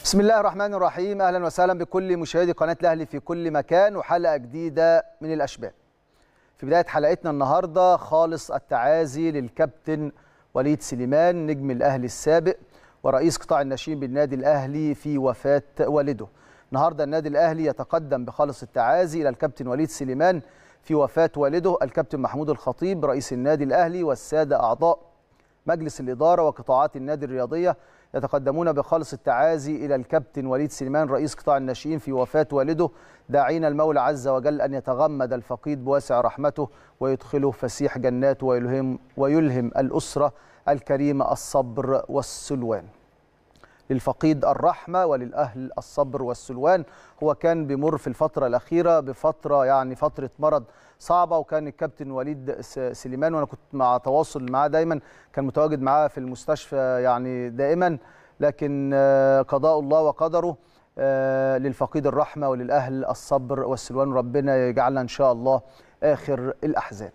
بسم الله الرحمن الرحيم اهلا وسهلا بكل مشاهدي قناه الاهلي في كل مكان وحلقه جديده من الاشبال. في بدايه حلقتنا النهارده خالص التعازي للكابتن وليد سليمان نجم الاهلي السابق ورئيس قطاع الناشئين بالنادي الاهلي في وفاه والده. النهارده النادي الاهلي يتقدم بخالص التعازي الى الكابتن وليد سليمان في وفاه والده الكابتن محمود الخطيب رئيس النادي الاهلي والساده اعضاء مجلس الاداره وقطاعات النادي الرياضيه يتقدمون بخالص التعازي الى الكابتن وليد سليمان رئيس قطاع الناشئين في وفاه والده داعين المولى عز وجل ان يتغمد الفقيد بواسع رحمته ويدخله فسيح جناته ويلهم ويلهم الاسره الكريمه الصبر والسلوان. للفقيد الرحمه وللاهل الصبر والسلوان هو كان بيمر في الفتره الاخيره بفتره يعني فتره مرض صعبه وكان الكابتن وليد سليمان وانا كنت مع تواصل معاه دايما كان متواجد معاه في المستشفى يعني دائما لكن قضاء الله وقدره للفقيد الرحمه وللاهل الصبر والسلوان ربنا يجعلنا ان شاء الله اخر الاحزان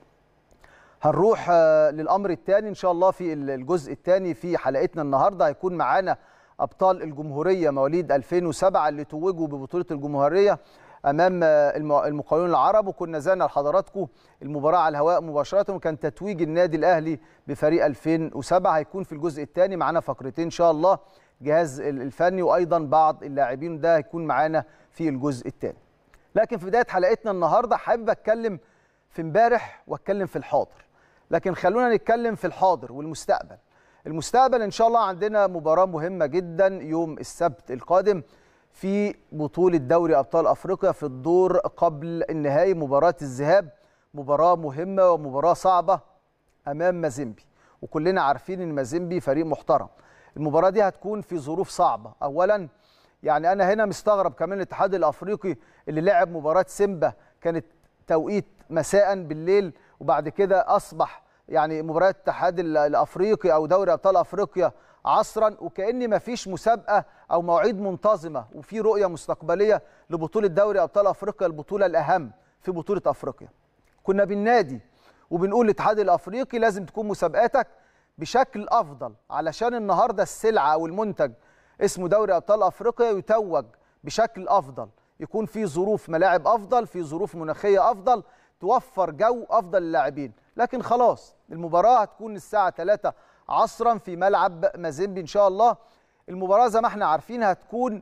هنروح للامر الثاني ان شاء الله في الجزء الثاني في حلقتنا النهارده هيكون معانا ابطال الجمهوريه مواليد 2007 اللي توجوا ببطوله الجمهوريه امام المقاولون العرب وكنا زانا لحضراتكم المباراه على الهواء مباشره وكان تتويج النادي الاهلي بفريق 2007 هيكون في الجزء الثاني معانا فقرتين ان شاء الله جهاز الفني وايضا بعض اللاعبين ده هيكون معانا في الجزء الثاني لكن في بدايه حلقتنا النهارده حابب اتكلم في امبارح واتكلم في الحاضر لكن خلونا نتكلم في الحاضر والمستقبل المستقبل ان شاء الله عندنا مباراه مهمه جدا يوم السبت القادم في بطوله دوري ابطال افريقيا في الدور قبل النهائي مباراه الذهاب مباراه مهمه ومباراه صعبه امام مازيمبي وكلنا عارفين ان مازيمبي فريق محترم المباراه دي هتكون في ظروف صعبه اولا يعني انا هنا مستغرب كمان الاتحاد الافريقي اللي لعب مباراه سيمبا كانت توقيت مساء بالليل وبعد كده اصبح يعني مباراه الاتحاد الافريقي او دوري ابطال افريقيا عصرا وكأن ما فيش مسابقه او مواعيد منتظمه وفي رؤيه مستقبليه لبطوله دوري ابطال افريقيا البطوله الاهم في بطوله افريقيا. كنا بالنادي وبنقول للاتحاد الافريقي لازم تكون مسابقاتك بشكل افضل علشان النهارده السلعه او المنتج اسمه دوري ابطال افريقيا يتوج بشكل افضل يكون في ظروف ملاعب افضل في ظروف مناخيه افضل توفر جو افضل للاعبين لكن خلاص المباراه هتكون الساعه 3 عصرا في ملعب مازيمبي ان شاء الله المباراه زي ما احنا عارفين هتكون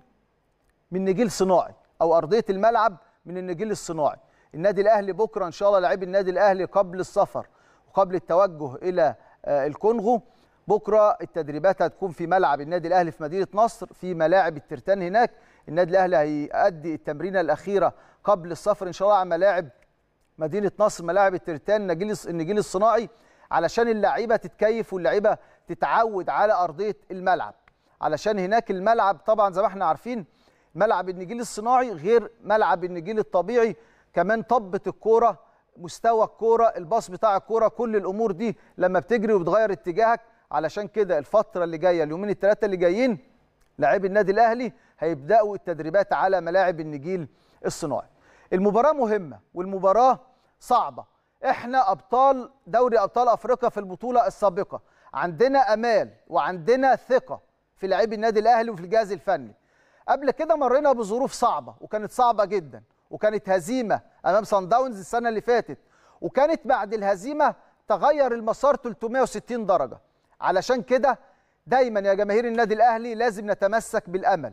من نجيل صناعي او ارضيه الملعب من النجيل الصناعي النادي الاهلي بكره ان شاء الله لاعبي النادي الاهلي قبل السفر وقبل التوجه الى الكونغو بكره التدريبات هتكون في ملعب النادي الاهلي في مدينه نصر في ملاعب الترتان هناك النادي الاهلي هيأدي التمرينه الاخيره قبل السفر ان شاء الله على ملاعب مدينه نصر ملاعب الترتان النجيل النجيل الصناعي علشان اللعيبه تتكيف واللعيبه تتعود على ارضيه الملعب علشان هناك الملعب طبعا زي ما احنا عارفين ملعب النجيل الصناعي غير ملعب النجيل الطبيعي كمان طبه الكوره مستوى الكوره الباص بتاع الكوره كل الامور دي لما بتجري وبتغير اتجاهك علشان كده الفتره اللي جايه اليومين الثلاثه اللي جايين لاعبي النادي الاهلي هيبداوا التدريبات على ملاعب النجيل الصناعي المباراه مهمه والمباراه صعبه احنا ابطال دوري ابطال افريقيا في البطوله السابقه عندنا امال وعندنا ثقه في لاعبي النادي الاهلي وفي الجهاز الفني قبل كده مرينا بظروف صعبه وكانت صعبه جدا وكانت هزيمه امام سان داونز السنه اللي فاتت وكانت بعد الهزيمه تغير المسار 360 درجه علشان كده دايما يا جماهير النادي الاهلي لازم نتمسك بالامل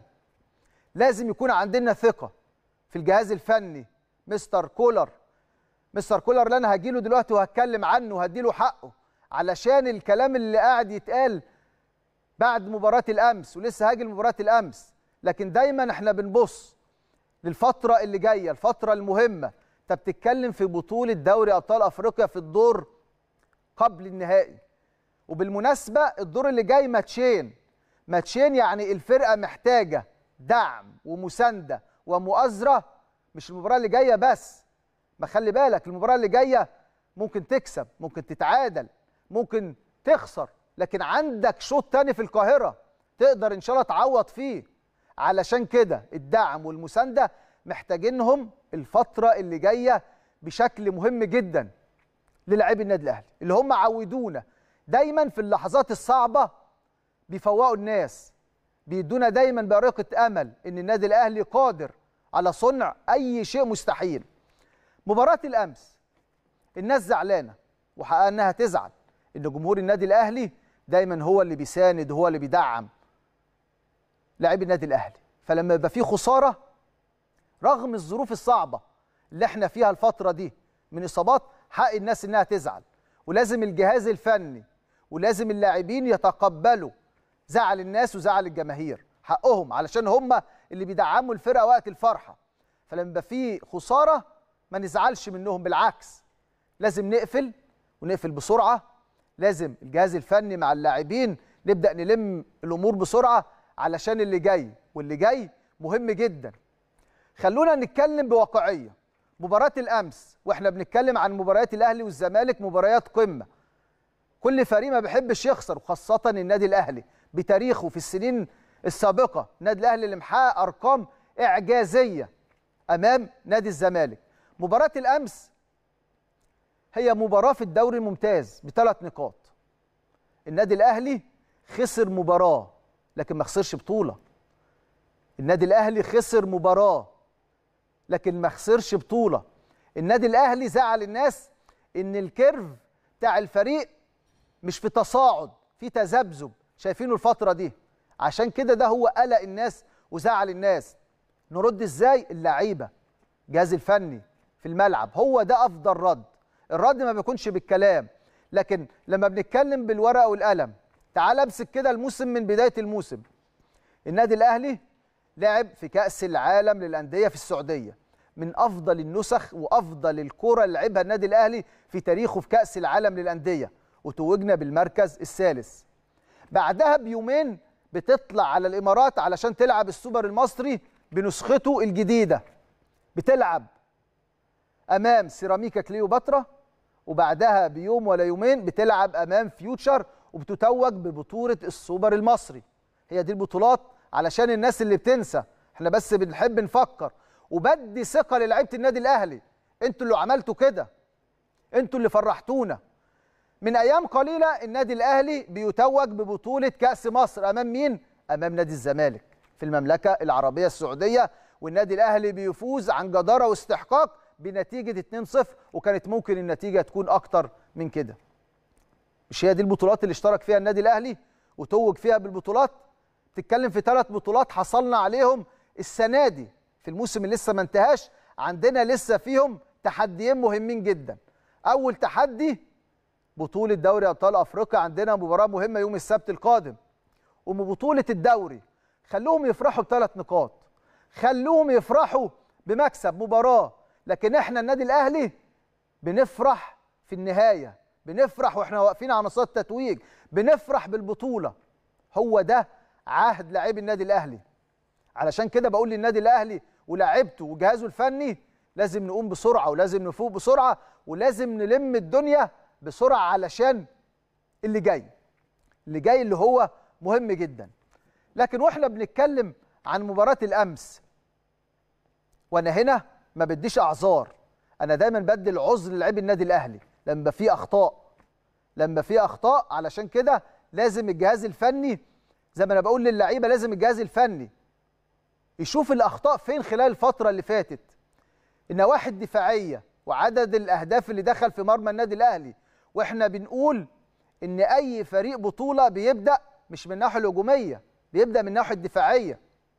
لازم يكون عندنا ثقه في الجهاز الفني مستر كولر مستر كولر اللي انا هجيله دلوقتي وهتكلم عنه وهديله حقه علشان الكلام اللي قاعد يتقال بعد مباراه الامس ولسه هاجي لمباراه الامس لكن دايما احنا بنبص للفتره اللي جايه الفتره المهمه انت بتتكلم في بطوله دوري ابطال افريقيا في الدور قبل النهائي وبالمناسبه الدور اللي جاي ماتشين ماتشين يعني الفرقه محتاجه دعم ومسانده ومؤازره مش المباراه اللي جايه بس ما خلي بالك المباراه اللي جايه ممكن تكسب ممكن تتعادل ممكن تخسر لكن عندك شوط تاني في القاهره تقدر ان شاء الله تعوض فيه علشان كده الدعم والمسانده محتاجينهم الفتره اللي جايه بشكل مهم جدا للاعبي النادي الاهلي اللي هم عودونا دايما في اللحظات الصعبه بيفوقوا الناس بيدونا دايما بارقه امل ان النادي الاهلي قادر على صنع اي شيء مستحيل مباراه الامس الناس زعلانه وحقها انها تزعل ان جمهور النادي الاهلي دايما هو اللي بيساند هو اللي بيدعم لاعبي النادي الاهلي فلما يبقى في خساره رغم الظروف الصعبه اللي احنا فيها الفتره دي من اصابات حق الناس انها تزعل ولازم الجهاز الفني ولازم اللاعبين يتقبلوا زعل الناس وزعل الجماهير حقهم علشان هم اللي بيدعموا الفرقه وقت الفرحه فلما يبقى في خساره ما نزعلش منهم بالعكس لازم نقفل ونقفل بسرعه لازم الجهاز الفني مع اللاعبين نبدا نلم الامور بسرعه علشان اللي جاي واللي جاي مهم جدا خلونا نتكلم بواقعيه مباراه الامس واحنا بنتكلم عن مباريات الاهلي والزمالك مباريات قمه كل فريق ما بيحبش يخسر وخاصه النادي الاهلي بتاريخه في السنين السابقه النادي الاهلي اللي محقق ارقام اعجازيه امام نادي الزمالك مباراه الامس هي مباراه في الدوري الممتاز بثلاث نقاط النادي الاهلي خسر مباراه لكن ما خسرش بطوله النادي الاهلي خسر مباراه لكن ما خسرش بطوله النادي الاهلي زعل الناس ان الكيرف بتاع الفريق مش في تصاعد في تذبذب شايفينه الفتره دي عشان كده ده هو قلق الناس وزعل الناس نرد ازاي اللعيبه الجهاز الفني في الملعب هو ده افضل رد الرد ما بيكونش بالكلام لكن لما بنتكلم بالورقه والقلم تعال امسك كده الموسم من بدايه الموسم النادي الاهلي لعب في كاس العالم للانديه في السعوديه من افضل النسخ وافضل الكره اللي لعبها النادي الاهلي في تاريخه في كاس العالم للانديه وتوجنا بالمركز الثالث بعدها بيومين بتطلع على الامارات علشان تلعب السوبر المصري بنسخته الجديده بتلعب امام سيراميكا كليوباترا وبعدها بيوم ولا يومين بتلعب امام فيوتشر وبتتوج ببطوله السوبر المصري هي دي البطولات علشان الناس اللي بتنسى احنا بس بنحب نفكر وبدي ثقه للعيبه النادي الاهلي انتوا اللي عملتوا كده انتوا اللي فرحتونا من ايام قليله النادي الاهلي بيتوج ببطوله كاس مصر امام مين امام نادي الزمالك في المملكه العربيه السعوديه والنادي الاهلي بيفوز عن جداره واستحقاق بنتيجه 2-0 وكانت ممكن النتيجه تكون اكتر من كده مش هي دي البطولات اللي اشترك فيها النادي الاهلي وتوج فيها بالبطولات تتكلم في ثلاث بطولات حصلنا عليهم السنه دي في الموسم اللي لسه ما انتهاش عندنا لسه فيهم تحديين مهمين جدا اول تحدي بطوله دوري ابطال افريقيا عندنا مباراه مهمه يوم السبت القادم وبطوله الدوري خلوهم يفرحوا بثلاث نقاط خلوهم يفرحوا بمكسب مباراه لكن احنا النادي الاهلي بنفرح في النهايه بنفرح واحنا واقفين على منصات التتويج بنفرح بالبطوله هو ده عهد لاعبي النادي الاهلي علشان كده بقول للنادي الاهلي ولاعيبته وجهازه الفني لازم نقوم بسرعه ولازم نفوق بسرعه ولازم نلم الدنيا بسرعه علشان اللي جاي اللي جاي اللي هو مهم جدا لكن واحنا بنتكلم عن مباراه الامس وانا هنا ما بديش اعذار انا دايما بدي العذر للاعبي النادي الاهلي لما في اخطاء لما في اخطاء علشان كده لازم الجهاز الفني زي ما انا بقول للعيبه لازم الجهاز الفني يشوف الاخطاء فين خلال الفتره اللي فاتت النواحي الدفاعيه وعدد الاهداف اللي دخل في مرمى النادي الاهلي واحنا بنقول ان اي فريق بطوله بيبدا مش من الناحيه الهجوميه بيبدا من الناحيه الدفاعيه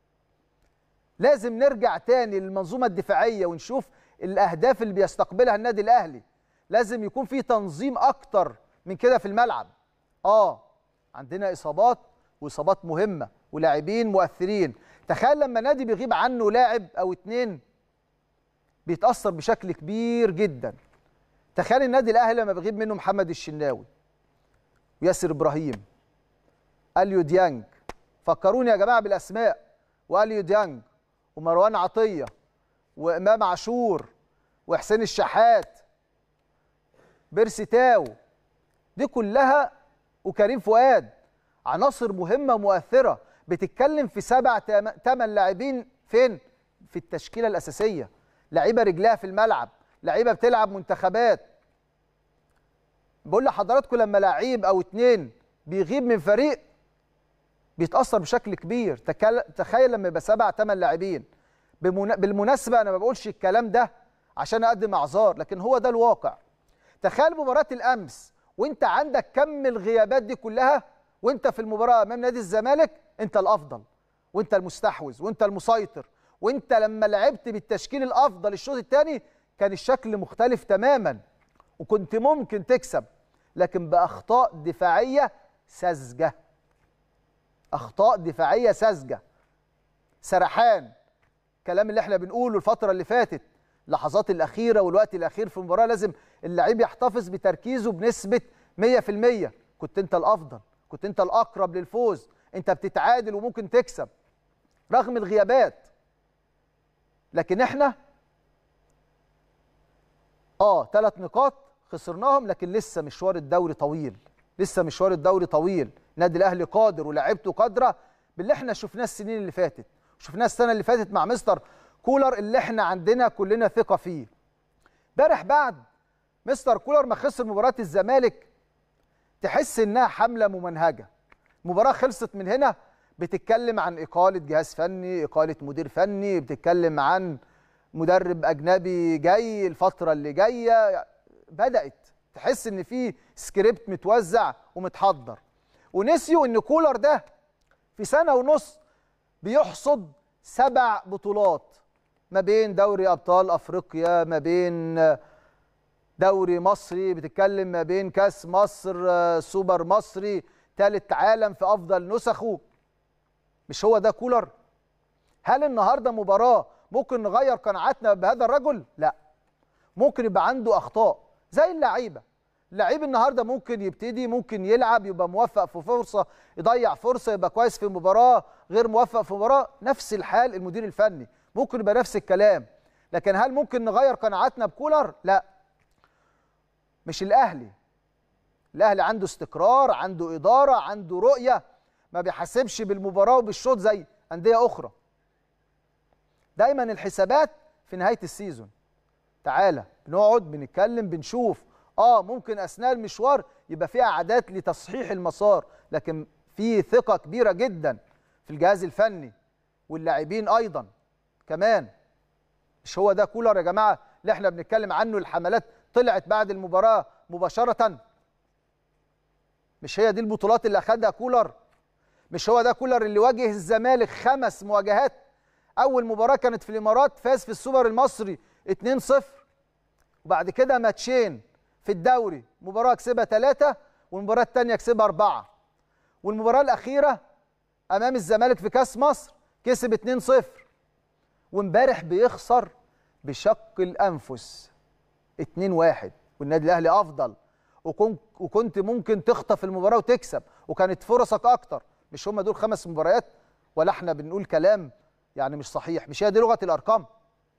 لازم نرجع تاني للمنظومه الدفاعيه ونشوف الاهداف اللي بيستقبلها النادي الاهلي لازم يكون في تنظيم اكتر من كده في الملعب اه عندنا اصابات واصابات مهمه ولاعبين مؤثرين تخيل لما نادي بيغيب عنه لاعب او اتنين بيتاثر بشكل كبير جدا تخيل النادي الاهلي لما بيغيب منه محمد الشناوي وياسر ابراهيم اليو ديانج فكروني يا جماعه بالاسماء واليو ديانج ومروان عطيه وامام عاشور وحسين الشحات بيرسي تاو دي كلها وكريم فؤاد عناصر مهمه مؤثره بتتكلم في سبع ثمان لاعبين فين في التشكيله الاساسيه لعيبه رجلها في الملعب لعيبه بتلعب منتخبات بقول لحضراتكم لما لعيب او اتنين بيغيب من فريق بيتاثر بشكل كبير تخيل لما يبقى سبع ثمان لاعبين بالمناسبه انا ما بقولش الكلام ده عشان اقدم اعذار لكن هو ده الواقع تخيل مباراه الامس وانت عندك كم الغيابات دي كلها وانت في المباراه امام نادي الزمالك انت الافضل وانت المستحوذ وانت المسيطر وانت لما لعبت بالتشكيل الافضل الشوط الثاني كان الشكل مختلف تماما وكنت ممكن تكسب لكن باخطاء دفاعيه ساذجه اخطاء دفاعيه ساذجه سرحان الكلام اللي احنا بنقوله الفتره اللي فاتت اللحظات الاخيره والوقت الاخير في المباراه لازم اللعيب يحتفظ بتركيزه بنسبه 100% كنت انت الافضل كنت انت الاقرب للفوز انت بتتعادل وممكن تكسب رغم الغيابات لكن احنا اه ثلاث نقاط خسرناهم لكن لسه مشوار الدوري طويل لسه مشوار الدوري طويل النادي الاهلي قادر ولاعيبته قادره باللي احنا شفناه السنين اللي فاتت شفناه السنه اللي فاتت مع مستر كولر اللي احنا عندنا كلنا ثقه فيه امبارح بعد مستر كولر ما خسر مباراه الزمالك تحس انها حمله ممنهجه المباراه خلصت من هنا بتتكلم عن اقاله جهاز فني اقاله مدير فني بتتكلم عن مدرب اجنبي جاي الفتره اللي جايه بدات تحس ان في سكريبت متوزع ومتحضر ونسيوا ان كولر ده في سنه ونص بيحصد سبع بطولات ما بين دوري ابطال افريقيا ما بين دوري مصري بتتكلم ما بين كاس مصر سوبر مصري ثالث عالم في افضل نسخه مش هو ده كولر هل النهارده مباراه ممكن نغير قناعاتنا بهذا الرجل لا ممكن يبقى عنده اخطاء زي اللعيبه اللعيب النهارده ممكن يبتدي ممكن يلعب يبقى موفق في فرصه يضيع فرصه يبقى كويس في مباراه غير موفق في مباراه نفس الحال المدير الفني ممكن يبقى نفس الكلام لكن هل ممكن نغير قناعاتنا بكولر لا مش الاهلي الاهلي عنده استقرار عنده اداره عنده رؤيه ما بيحاسبش بالمباراه وبالشوط زي انديه اخرى دايما الحسابات في نهايه السيزون تعالى بنقعد بنتكلم بنشوف اه ممكن اثناء المشوار يبقى في عادات لتصحيح المسار لكن في ثقه كبيره جدا في الجهاز الفني واللاعبين ايضا كمان مش هو ده كولر يا جماعه اللي احنا بنتكلم عنه الحملات طلعت بعد المباراه مباشره مش هي دي البطولات اللي اخدها كولر مش هو ده كولر اللي واجه الزمالك خمس مواجهات اول مباراه كانت في الامارات فاز في السوبر المصري 2-0 وبعد كده ماتشين في الدوري مباراه كسبها ثلاثة والمباراه الثانيه كسبها أربعة والمباراه الاخيره امام الزمالك في كاس مصر كسب 2-0 وامبارح بيخسر بشق الانفس 2-1 والنادي الاهلي افضل وكنت ممكن تخطف المباراه وتكسب وكانت فرصك اكتر مش هم دول خمس مباريات ولا احنا بنقول كلام يعني مش صحيح مش هي دي لغه الارقام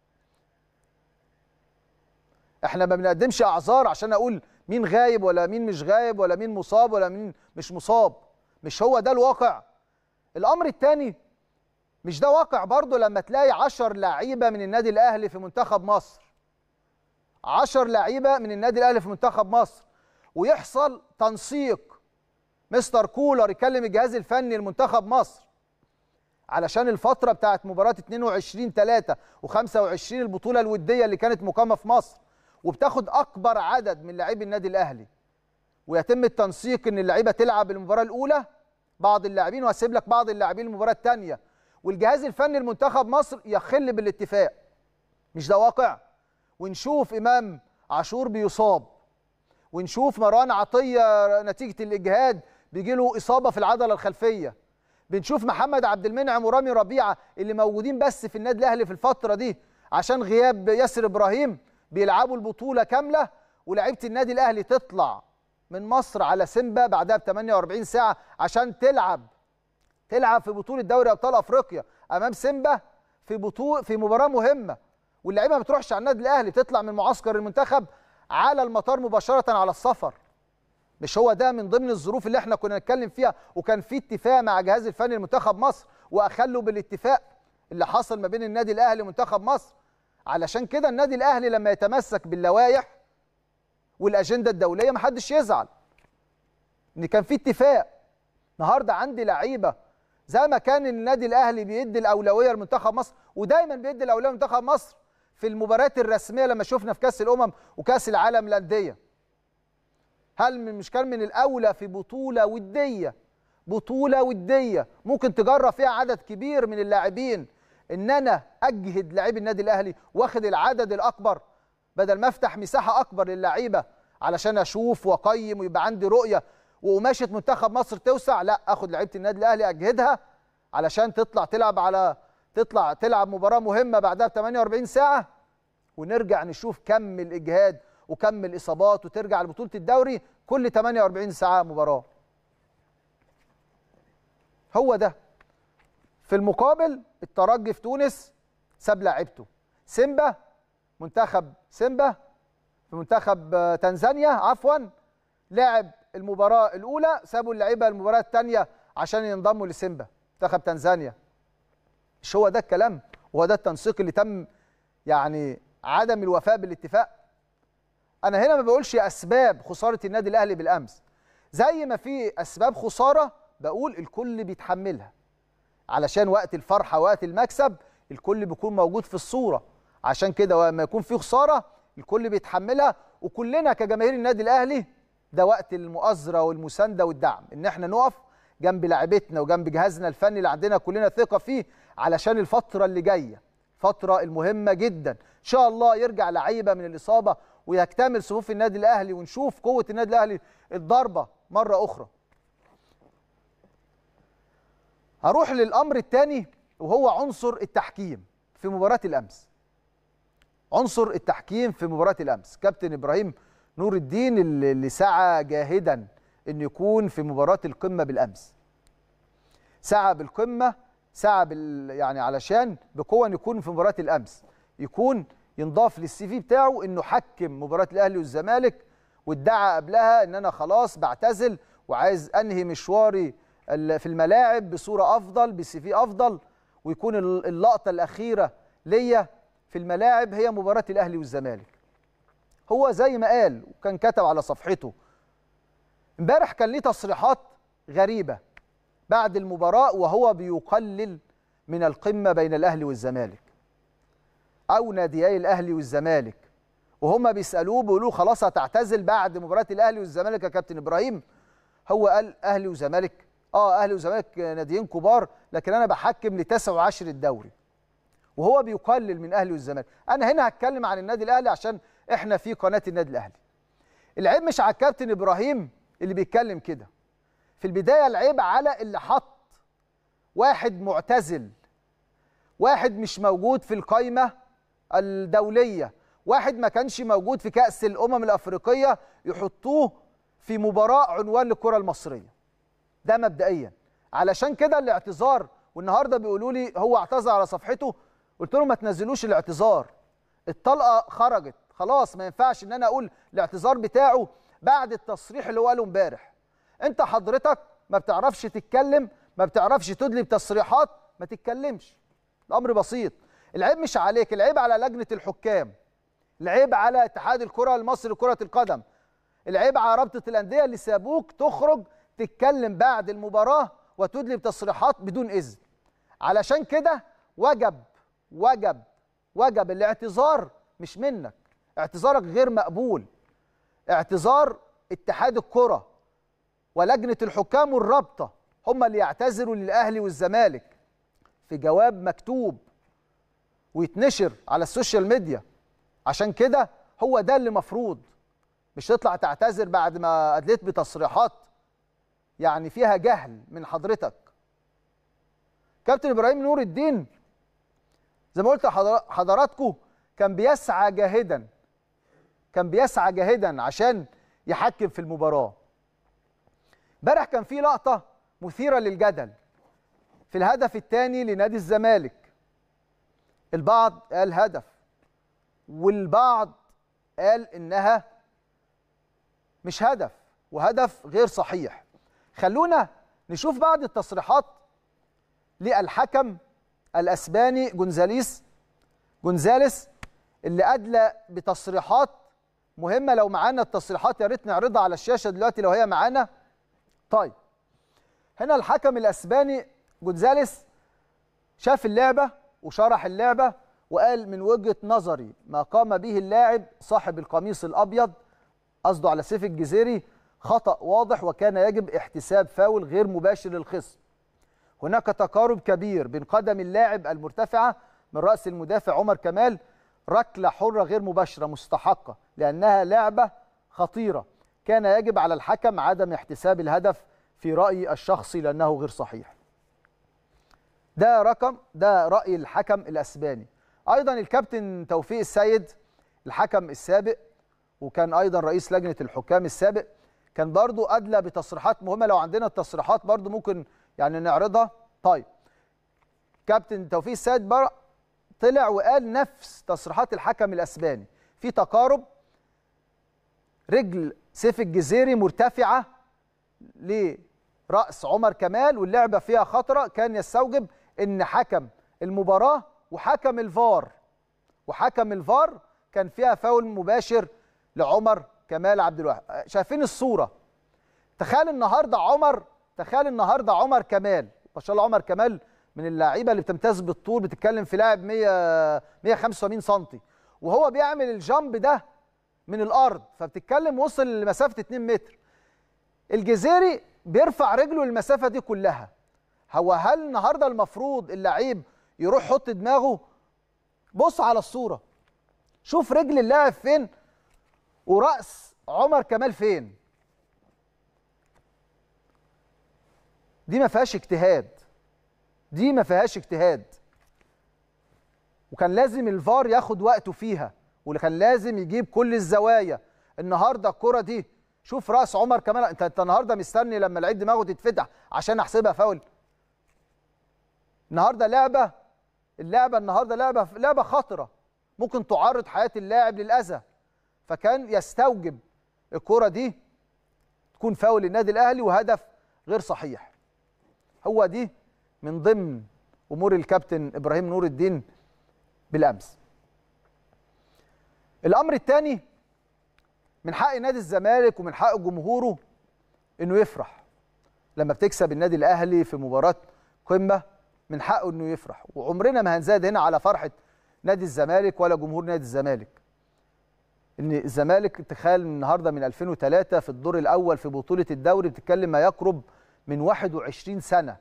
احنا ما بنقدمش اعذار عشان اقول مين غايب ولا مين مش غايب ولا مين مصاب ولا مين مش مصاب مش هو ده الواقع الامر الثاني مش ده واقع برضه لما تلاقي 10 لعيبه من النادي الاهلي في منتخب مصر 10 لعيبه من النادي الاهلي في منتخب مصر ويحصل تنسيق مستر كولر يكلم الجهاز الفني لمنتخب مصر علشان الفتره بتاعت مباراه 22 3 و25 البطوله الوديه اللي كانت مقامه في مصر وبتاخد اكبر عدد من لاعبي النادي الاهلي ويتم التنسيق ان اللعيبه تلعب المباراه الاولى بعض اللاعبين وهسيب لك بعض اللاعبين المباراه الثانيه والجهاز الفني لمنتخب مصر يخل بالاتفاق مش ده واقع ونشوف امام عاشور بيصاب ونشوف مروان عطيه نتيجه الاجهاد بيجي له اصابه في العضله الخلفيه بنشوف محمد عبد المنعم ورامي ربيعه اللي موجودين بس في النادي الاهلي في الفتره دي عشان غياب ياسر ابراهيم بيلعبوا البطوله كامله ولاعيبه النادي الاهلي تطلع من مصر على سيمبا بعدها ب 48 ساعه عشان تلعب تلعب في بطوله دوري ابطال افريقيا امام سيمبا في بطوله في مباراه مهمه واللعيبه ما بتروحش على النادي الاهلي تطلع من معسكر المنتخب على المطار مباشره على السفر مش هو ده من ضمن الظروف اللي احنا كنا نتكلم فيها وكان في اتفاق مع جهاز الفني لمنتخب مصر واخلوا بالاتفاق اللي حصل ما بين النادي الاهلي ومنتخب مصر علشان كده النادي الاهلي لما يتمسك باللوائح والاجنده الدوليه ما حدش يزعل ان كان في اتفاق النهارده عندي لعيبه زي ما كان النادي الاهلي بيدي الاولويه لمنتخب مصر ودايما بيدي الاولويه لمنتخب مصر في المباريات الرسميه لما شفنا في كاس الامم وكاس العالم للانديه هل مش كان من الاولى في بطوله وديه بطوله وديه ممكن تجرى فيها عدد كبير من اللاعبين ان انا اجهد لاعبي النادي الاهلي واخد العدد الاكبر بدل ما افتح مساحه اكبر للعيبه علشان اشوف واقيم ويبقى عندي رؤيه وقماشه منتخب مصر توسع لا اخد لعيبه النادي الاهلي اجهدها علشان تطلع تلعب على تطلع تلعب مباراه مهمه بعدها ب 48 ساعه ونرجع نشوف كم الاجهاد وكم الاصابات وترجع لبطوله الدوري كل 48 ساعه مباراه هو ده في المقابل الترجي في تونس ساب لاعيبته سيمبا منتخب سيمبا في منتخب تنزانيا عفوا لعب المباراه الاولى سابوا اللعيبه المباراه الثانيه عشان ينضموا لسيمبا منتخب تنزانيا مش هو ده الكلام وهو ده التنسيق اللي تم يعني عدم الوفاء بالاتفاق انا هنا ما بقولش اسباب خساره النادي الاهلي بالامس زي ما في اسباب خساره بقول الكل بيتحملها علشان وقت الفرحه وقت المكسب الكل بيكون موجود في الصوره عشان كده لما يكون في خساره الكل بيتحملها وكلنا كجماهير النادي الاهلي ده وقت المؤازره والمسانده والدعم ان احنا نقف جنب لاعبتنا وجنب جهازنا الفني اللي عندنا كلنا ثقه فيه علشان الفتره اللي جايه فتره المهمه جدا ان شاء الله يرجع لعيبه من الاصابه ويكتمل صفوف النادي الاهلي ونشوف قوه النادي الاهلي الضربه مره اخرى هروح للامر الثاني وهو عنصر التحكيم في مباراه الامس عنصر التحكيم في مباراه الامس كابتن ابراهيم نور الدين اللي سعى جاهدا انه يكون في مباراه القمه بالامس سعى بالقمه سعى بال يعني علشان بقوه انه يكون في مباراه الامس يكون ينضاف للسي في بتاعه انه حكم مباراه الاهلي والزمالك وادعى قبلها ان انا خلاص بعتزل وعايز انهي مشواري في الملاعب بصوره افضل بسي في افضل ويكون اللقطه الاخيره ليا في الملاعب هي مباراه الاهلي والزمالك هو زي ما قال وكان كتب على صفحته امبارح كان ليه تصريحات غريبه بعد المباراه وهو بيقلل من القمه بين الاهلي والزمالك او ناديي الاهلي والزمالك وهم بيسالوه بيقولوا خلاص هتعتزل بعد مباراه الاهلي والزمالك يا كابتن ابراهيم هو قال اهلي وزمالك اه اهلي وزمالك ناديين كبار لكن انا بحكم لتسع وعشر الدوري وهو بيقلل من اهلي والزمالك انا هنا هتكلم عن النادي الاهلي عشان احنا في قناه النادي الاهلي العيب مش على الكابتن ابراهيم اللي بيتكلم كده في البدايه العيب على اللي حط واحد معتزل واحد مش موجود في القايمه الدوليه واحد ما كانش موجود في كاس الامم الافريقيه يحطوه في مباراه عنوان للكره المصريه ده مبدئيا علشان كده الاعتذار والنهارده بيقولوا لي هو اعتذر على صفحته قلت له ما تنزلوش الاعتذار الطلقه خرجت خلاص ما ينفعش ان انا اقول الاعتذار بتاعه بعد التصريح اللي هو قاله امبارح انت حضرتك ما بتعرفش تتكلم ما بتعرفش تدلي بتصريحات ما تتكلمش الامر بسيط العيب مش عليك العيب على لجنه الحكام العيب على اتحاد الكره المصري لكره القدم العيب على رابطه الانديه اللي سابوك تخرج تتكلم بعد المباراه وتدلي بتصريحات بدون اذن علشان كده وجب وجب وجب الاعتذار مش منك اعتذارك غير مقبول اعتذار اتحاد الكره ولجنه الحكام والرابطه هم اللي يعتذروا للاهلي والزمالك في جواب مكتوب ويتنشر على السوشيال ميديا عشان كده هو ده اللي مفروض مش تطلع تعتذر بعد ما ادليت بتصريحات يعني فيها جهل من حضرتك كابتن ابراهيم نور الدين زي ما قلت حضراتكم كان بيسعى جاهدا كان بيسعى جاهدا عشان يحكم في المباراه امبارح كان في لقطه مثيره للجدل في الهدف الثاني لنادي الزمالك البعض قال هدف والبعض قال انها مش هدف وهدف غير صحيح خلونا نشوف بعض التصريحات للحكم الاسباني جونزاليس جونزاليس اللي ادلى بتصريحات مهمه لو معانا التصريحات يا ريت نعرضها على الشاشه دلوقتي لو هي معانا طيب هنا الحكم الاسباني جونزاليس شاف اللعبه وشرح اللعبه وقال من وجهه نظري ما قام به اللاعب صاحب القميص الابيض قصده على سيف الجزيري خطا واضح وكان يجب احتساب فاول غير مباشر للخصم هناك تقارب كبير بين قدم اللاعب المرتفعه من راس المدافع عمر كمال ركله حره غير مباشره مستحقه لانها لعبه خطيره كان يجب على الحكم عدم احتساب الهدف في رايي الشخصي لانه غير صحيح ده رقم ده راي الحكم الاسباني ايضا الكابتن توفيق السيد الحكم السابق وكان ايضا رئيس لجنه الحكام السابق كان برضو ادلى بتصريحات مهمه لو عندنا التصريحات برضو ممكن يعني نعرضها طيب كابتن توفيق السيد بر... طلع وقال نفس تصريحات الحكم الاسباني في تقارب رجل سيف الجزيري مرتفعه لراس عمر كمال واللعبه فيها خطره كان يستوجب ان حكم المباراه وحكم الفار وحكم الفار كان فيها فاول مباشر لعمر كمال عبد الواحد شايفين الصوره تخيل النهارده عمر تخيل النهارده عمر كمال ما شاء الله عمر كمال من اللعيبه اللي بتمتاز بالطول بتتكلم في لاعب 100 185 سم وهو بيعمل الجامب ده من الارض فبتتكلم وصل لمسافه 2 متر الجزيري بيرفع رجله المسافه دي كلها هو هل النهارده المفروض اللعيب يروح يحط دماغه بص على الصوره شوف رجل اللاعب فين وراس عمر كمال فين دي ما فيهاش اجتهاد دي ما فيهاش اجتهاد وكان لازم الفار ياخد وقته فيها واللي كان لازم يجيب كل الزوايا النهارده الكره دي شوف راس عمر كمال انت انت النهارده مستني لما العيد دماغه تتفتح عشان احسبها فاول النهارده لعبه اللعبه النهارده لعبه لعبه خطره ممكن تعرض حياه اللاعب للاذى فكان يستوجب الكره دي تكون فاول النادي الاهلي وهدف غير صحيح هو دي من ضمن امور الكابتن ابراهيم نور الدين بالامس الامر الثاني من حق نادي الزمالك ومن حق جمهوره انه يفرح لما بتكسب النادي الاهلي في مباراه قمه من حقه انه يفرح وعمرنا ما هنزاد هنا على فرحه نادي الزمالك ولا جمهور نادي الزمالك ان الزمالك تخيل النهارده من 2003 في الدور الاول في بطوله الدوري بتتكلم ما يقرب من 21 سنه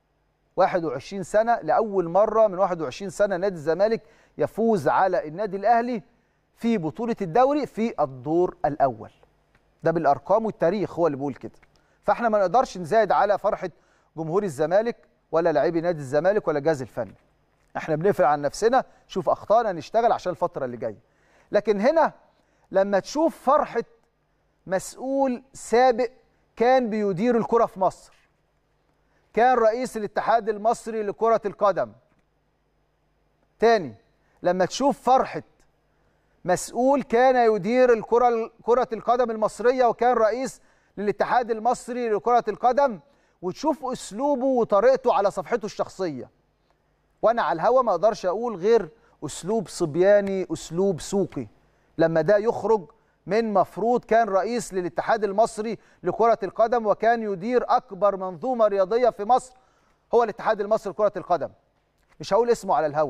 21 سنه لاول مره من 21 سنه نادي الزمالك يفوز على النادي الاهلي في بطوله الدوري في الدور الاول ده بالارقام والتاريخ هو اللي بيقول كده فاحنا ما نقدرش نزايد على فرحه جمهور الزمالك ولا لاعبي نادي الزمالك ولا الجهاز الفني احنا بنفرق عن نفسنا شوف اخطائنا نشتغل عشان الفتره اللي جايه لكن هنا لما تشوف فرحه مسؤول سابق كان بيدير الكره في مصر كان رئيس الاتحاد المصري لكره القدم تاني لما تشوف فرحه مسؤول كان يدير الكره كره القدم المصريه وكان رئيس للاتحاد المصري لكره القدم وتشوف اسلوبه وطريقته على صفحته الشخصيه وانا على الهوا ما اقدرش اقول غير اسلوب صبياني اسلوب سوقي لما ده يخرج من مفروض كان رئيس للاتحاد المصري لكرة القدم وكان يدير أكبر منظومة رياضية في مصر هو الاتحاد المصري لكرة القدم مش هقول اسمه على الهوا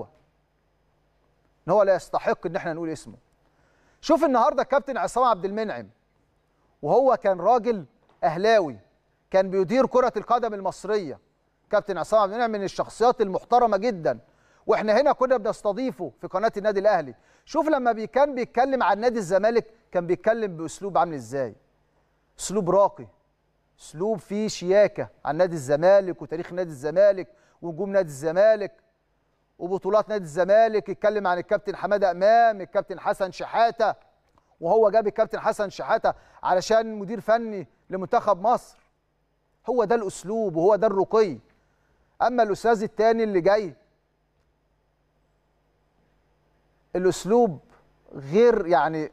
ان هو لا يستحق ان احنا نقول اسمه شوف النهارده الكابتن عصام عبد المنعم وهو كان راجل اهلاوي كان بيدير كرة القدم المصرية كابتن عصام عبد المنعم من الشخصيات المحترمة جدا واحنا هنا كنا بنستضيفه في قناة النادي الأهلي شوف لما بي كان بيتكلم عن نادي الزمالك كان بيتكلم بأسلوب عامل ازاي أسلوب راقي أسلوب فيه شياكة عن نادي الزمالك وتاريخ نادي الزمالك ونجوم نادي الزمالك وبطولات نادي الزمالك يتكلم عن الكابتن حماده امام الكابتن حسن شحاته وهو جاب الكابتن حسن شحاته علشان مدير فني لمنتخب مصر هو ده الاسلوب وهو ده الرقي اما الاستاذ الثاني اللي جاي الاسلوب غير يعني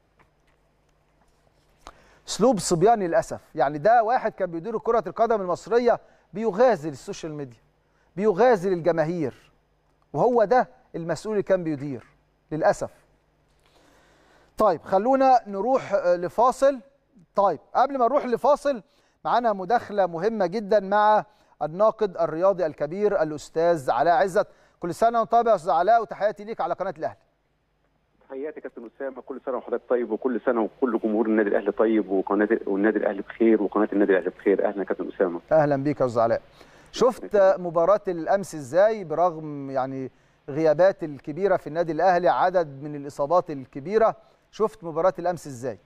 اسلوب صبياني للاسف يعني ده واحد كان بيدير كره القدم المصريه بيغازل السوشيال ميديا بيغازل الجماهير وهو ده المسؤول اللي كان بيدير للاسف طيب خلونا نروح لفاصل طيب قبل ما نروح لفاصل معانا مداخله مهمه جدا مع الناقد الرياضي الكبير الاستاذ علاء عزت كل سنه وانت طيب يا استاذ علاء وتحياتي ليك على قناه الاهلي تحياتي كابتن اسامه كل سنه وحضرتك طيب وكل سنه وكل جمهور النادي الاهلي طيب وقناه والنادي الاهلي بخير وقناه النادي الاهلي بخير اهلا كابتن اسامه اهلا بيك يا استاذ علاء شفت مباراه الامس ازاي برغم يعني غيابات الكبيره في النادي الاهلي عدد من الاصابات الكبيره شفت مباراه الامس ازاي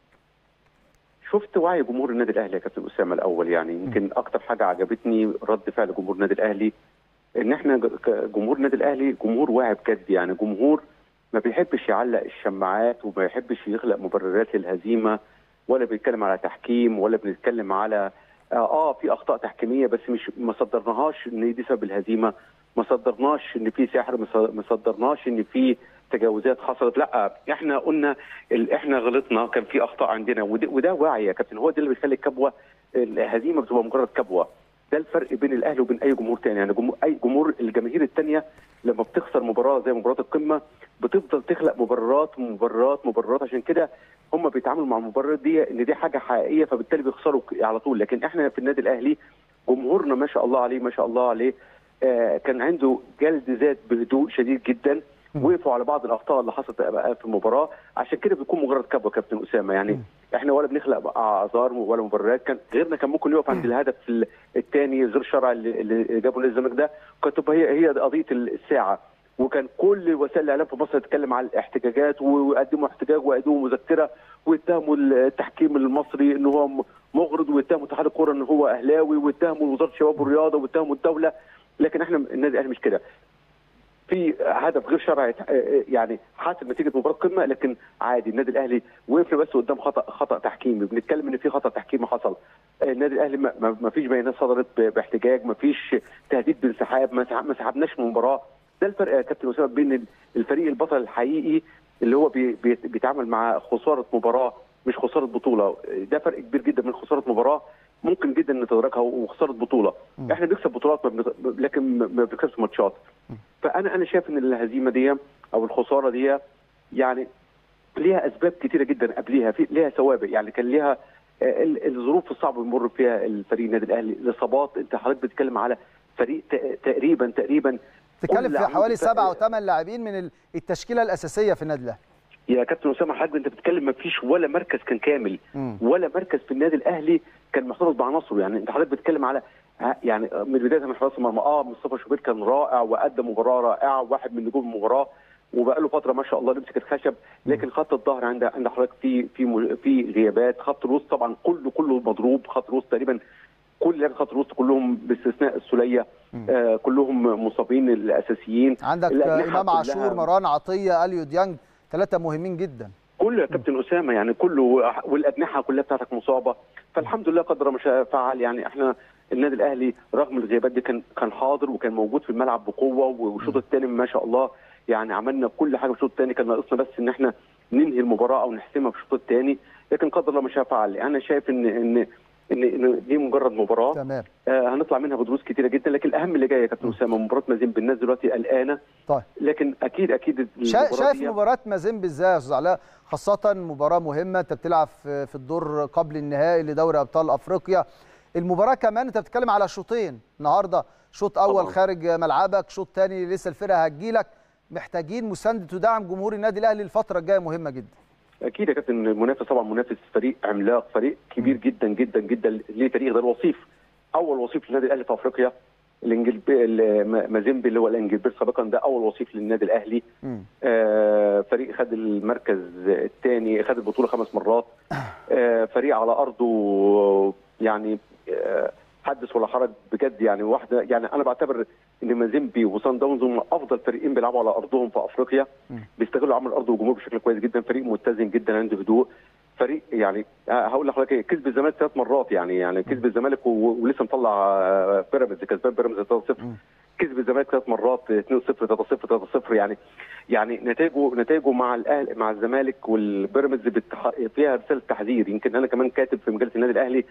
شفت وعي جمهور النادي الاهلي يا كابتن اسامه الاول يعني يمكن اكتر حاجه عجبتني رد فعل جمهور النادي الاهلي ان احنا جمهور النادي الاهلي جمهور واعي بجد يعني جمهور ما بيحبش يعلق الشماعات وما يحبش يخلق مبررات للهزيمه ولا بيتكلم على تحكيم ولا بنتكلم على اه, آه في اخطاء تحكيميه بس مش ما صدرناهاش ان دي سبب الهزيمه ما صدرناش ان في سحر ما صدرناش ان في تجاوزات حصلت لا احنا قلنا احنا غلطنا كان في اخطاء عندنا وده, وده وعي يا كابتن هو ده اللي بيخلي الكبوه الهزيمه بتبقى مجرد كبوه ده الفرق بين الاهلي وبين اي جمهور تاني يعني جمهور اي جمهور الجماهير الثانيه لما بتخسر مباراه زي مباراه القمه بتفضل تخلق مبررات مبررات مبررات عشان كده هم بيتعاملوا مع المبررات دي ان دي حاجه حقيقيه فبالتالي بيخسروا على طول لكن احنا في النادي الاهلي جمهورنا ما شاء الله عليه ما شاء الله عليه آه كان عنده جلد ذات بهدوء شديد جدا وقفوا على بعض الاخطاء اللي حصلت في المباراه عشان كده بيكون مجرد كبوه كابتن اسامه يعني احنا ولا بنخلق اعذار ولا مبررات كان غيرنا كان ممكن يقف عند الهدف الثاني غير شرعي اللي جابه نادي الزمالك ده كانت تبقى هي هي قضيه الساعه وكان كل وسائل الاعلام في مصر تتكلم على الاحتجاجات ويقدموا احتجاج ويقدموا مذكره ويتهموا التحكيم المصري ان هو مغرض ويتهموا اتحاد الكوره ان هو اهلاوي ويتهموا وزاره الشباب والرياضه ويتهموا الدوله لكن احنا النادي الاهلي مش كده في هدف غير شرعي يعني حاسب نتيجه مباراه قمه لكن عادي النادي الاهلي وقف بس قدام خطا خطا تحكيمي بنتكلم ان في خطا تحكيمي حصل النادي الاهلي ما فيش بيانات صدرت باحتجاج ما فيش تهديد بانسحاب ما سحبناش من المباراه ده الفرق يا كابتن اسامه بين الفريق البطل الحقيقي اللي هو بي بيتعامل مع خساره مباراه مش خساره بطوله ده فرق كبير جدا من خساره مباراه ممكن جدا نتداركها وخساره بطوله م. احنا بنكسب بطولات لكن ما بنكسبش ماتشات فانا انا شايف ان الهزيمه دي او الخساره دي يعني ليها اسباب كتيره جدا قبليها في ليها سوابق يعني كان ليها الظروف الصعبه اللي بيمر فيها الفريق النادي الاهلي الاصابات انت حضرتك بتتكلم على فريق تقريبا تقريبا بتتكلم في حوالي سبعة او ثمان لاعبين من التشكيله الاساسيه في النادي الاهلي يا كابتن اسامه حضرتك انت بتتكلم ما فيش ولا مركز كان كامل م. ولا مركز في النادي الاهلي كان محتفظ بعناصره يعني انت حضرتك بتتكلم على يعني من بدايه من حراس المرمى اه مصطفى شوبير كان رائع وقدم مباراه رائعه واحد من نجوم المباراه وبقى له فتره ما شاء الله لمسك الخشب لكن خط الظهر عند عند حضرتك في في في غيابات خط الوسط طبعا كله كله مضروب خط الوسط تقريبا كل لاعب خط الوسط كلهم باستثناء السوليه آه كلهم مصابين الاساسيين عندك امام عاشور مران عطيه اليو ديانج ثلاثه مهمين جدا كله يا كابتن اسامه يعني كله والاجنحه كلها بتاعتك مصابه فالحمد لله قدر ما شاء فعل يعني احنا النادي الاهلي رغم الغيابات دي كان كان حاضر وكان موجود في الملعب بقوه والشوط الثاني ما شاء الله يعني عملنا كل حاجه في الشوط الثاني كان ناقصنا بس ان احنا ننهي المباراه او نحسمها في الشوط الثاني لكن قدر الله ما شاء فعل انا شايف ان ان ان ان دي مجرد مباراه تمام آه هنطلع منها بدروس كتيره جدا لكن الاهم اللي جاي يا كابتن اسامه مباراه مازيمبي الناس دلوقتي قلقانه طيب لكن اكيد اكيد شا شايف مباراه مازيمبي ازاي يا استاذ علاء خاصه مباراه مهمه انت بتلعب في الدور قبل النهائي لدوري ابطال افريقيا المباراه كمان انت بتتكلم على شوطين النهارده شوط اول طبعا. خارج ملعبك شوط ثاني لسه الفرقه هتجيلك محتاجين مسانده ودعم جمهور النادي الاهلي الفتره الجايه مهمه جدا اكيد يا كابتن المنافس طبعا منافس فريق عملاق فريق كبير جدا جدا جدا ليه تاريخ ده الوصيف اول وصيف للنادي الاهلي في افريقيا الانجلبي مازيمبي اللي هو الانجلبير سابقا ده اول وصيف للنادي الاهلي آه فريق خد المركز الثاني خد البطوله خمس مرات آه فريق على ارضه يعني آه حدث ولا حرج بجد يعني واحده يعني انا بعتبر ان مازيمبي وسان داونز هم افضل فريقين بيلعبوا على ارضهم في افريقيا بيستغلوا عمل الارض والجمهور بشكل كويس جدا فريق متزن جدا عنده هدوء فريق يعني هقول لحضرتك كسب الزمالك ثلاث مرات يعني يعني كسب الزمالك ولسه مطلع بيراميدز كسبان بيراميدز 3-0 كسب الزمالك ثلاث مرات 2-0 3-0 3-0 يعني يعني نتائجه نتائجه مع الاهلي مع الزمالك والبيراميدز بتح... فيها رساله تحذير يمكن انا كمان كاتب في مجله النادي الاهلي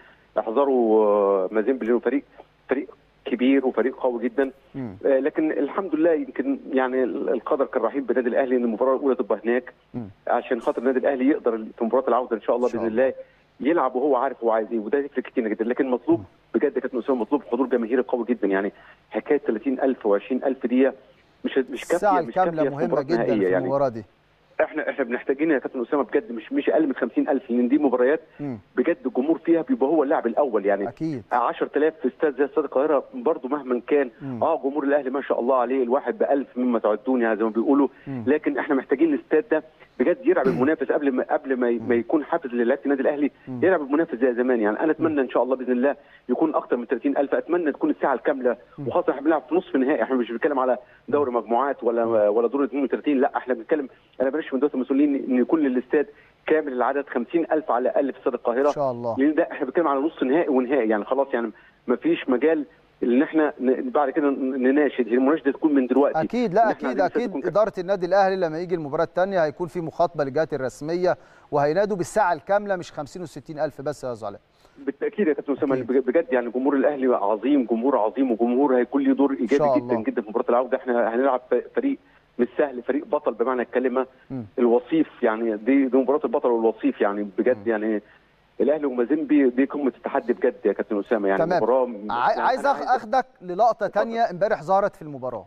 احذروا مازيمبي لانه فريق فريق كبير وفريق قوي جدا آه لكن الحمد لله يمكن يعني القدر كان رحيم بالنادي الاهلي ان المباراه الاولى تبقى هناك مم. عشان خاطر النادي الاهلي يقدر في مباراه العوده ان شاء الله باذن الله يلعب وهو عارف هو عايز ايه وده يفرق كتير جدا لكن مطلوب بجد كابتن اسامه مطلوب حضور جماهيري جماهيري قوي جدا يعني حكايه 30000 و20000 دي مش مش كافيه الساعه مش كافيه الكامله في مهمه مباراة جدا نهائية في يعني المباراه دي احنا احنا محتاجين يا كابتن اسامه بجد مش مش اقل من 50000 لان دي مباريات مم. بجد الجمهور فيها بيبقى هو اللاعب الاول يعني اكيد 10000 في استاد زي استاد القاهره برضه مهما كان مم. اه جمهور الاهلي ما شاء الله عليه الواحد ب 1000 مما تعدون يعني زي ما بيقولوا مم. لكن احنا محتاجين الاستاد ده بجد يلعب المنافس قبل ما قبل ما, ما يكون حافز للاعيبه النادي الاهلي مم. يلعب المنافس زي زمان يعني انا اتمنى ان شاء الله باذن الله يكون اكتر من 30000 اتمنى تكون الساعه الكامله وخاصه احنا بنلعب في نصف نهائي احنا مش بنتكلم على دوري مجموعات ولا ولا دور 32 لا احنا بنتكلم انا بلاش من دول المسؤولين ان يكون للاستاد كامل العدد 50000 على الاقل في استاد القاهره ان شاء الله لان ده احنا بنتكلم على نص نهائي ونهائي يعني خلاص يعني ما فيش مجال ان احنا ن- بعد كده نناشد هي المناشده تكون من دلوقتي اكيد لا إن إحنا اكيد عايزين اكيد نكون كده. اداره النادي الاهلي لما يجي المباراه الثانيه هيكون في مخاطبه للجهات الرسميه وهينادوا بالساعه الكامله مش 50 و60 الف بس يا زعلاء بالتاكيد يا كابتن اسامه أكيد. بج- بجد يعني جمهور الاهلي عظيم جمهور عظيم وجمهور هيكون له دور شاء ايجابي الله. جدا جدا في مباراه العوده احنا هنلعب ف- فريق مش سهل فريق بطل بمعنى الكلمه مم. الوصيف يعني دي دي مباراه البطل والوصيف يعني بجد يعني الاهلي ومازيمبي دي قمه التحدي بجد يا كابتن اسامه يعني تمام. مباراه عاي- يعني عايز أنا أخ- اخدك للقطه تانية امبارح ظهرت في المباراه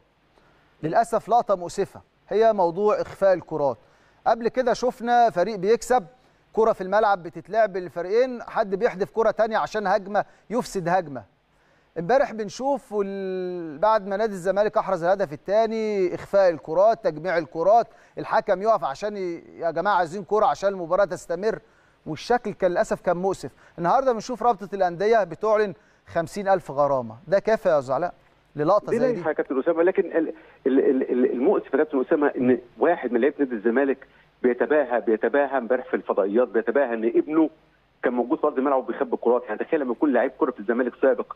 للاسف لقطه مؤسفه هي موضوع اخفاء الكرات قبل كده شفنا فريق بيكسب كرة في الملعب بتتلعب بين الفريقين حد بيحدف كرة تانية عشان هجمة يفسد هجمة امبارح بنشوف وال... بعد ما نادي الزمالك احرز الهدف الثاني اخفاء الكرات تجميع الكرات الحكم يقف عشان ي... يا جماعه عايزين كرة عشان المباراه تستمر والشكل كان للاسف كان مؤسف النهارده بنشوف رابطه الانديه بتعلن 50000 غرامه ده كافي يا زعلاء للقطه دي زي دي لائحه يا كابتن اسامه لكن ال- ال- ال- ال- المؤسف يا كابتن اسامه ان واحد من لعيبه نادي الزمالك بيتباهى بيتباهى امبارح في الفضائيات بيتباهى ان ابنه كان موجود في ارض الملعب وبيخبي الكرات يعني تخيل لما يكون لعيب كره في الزمالك سابق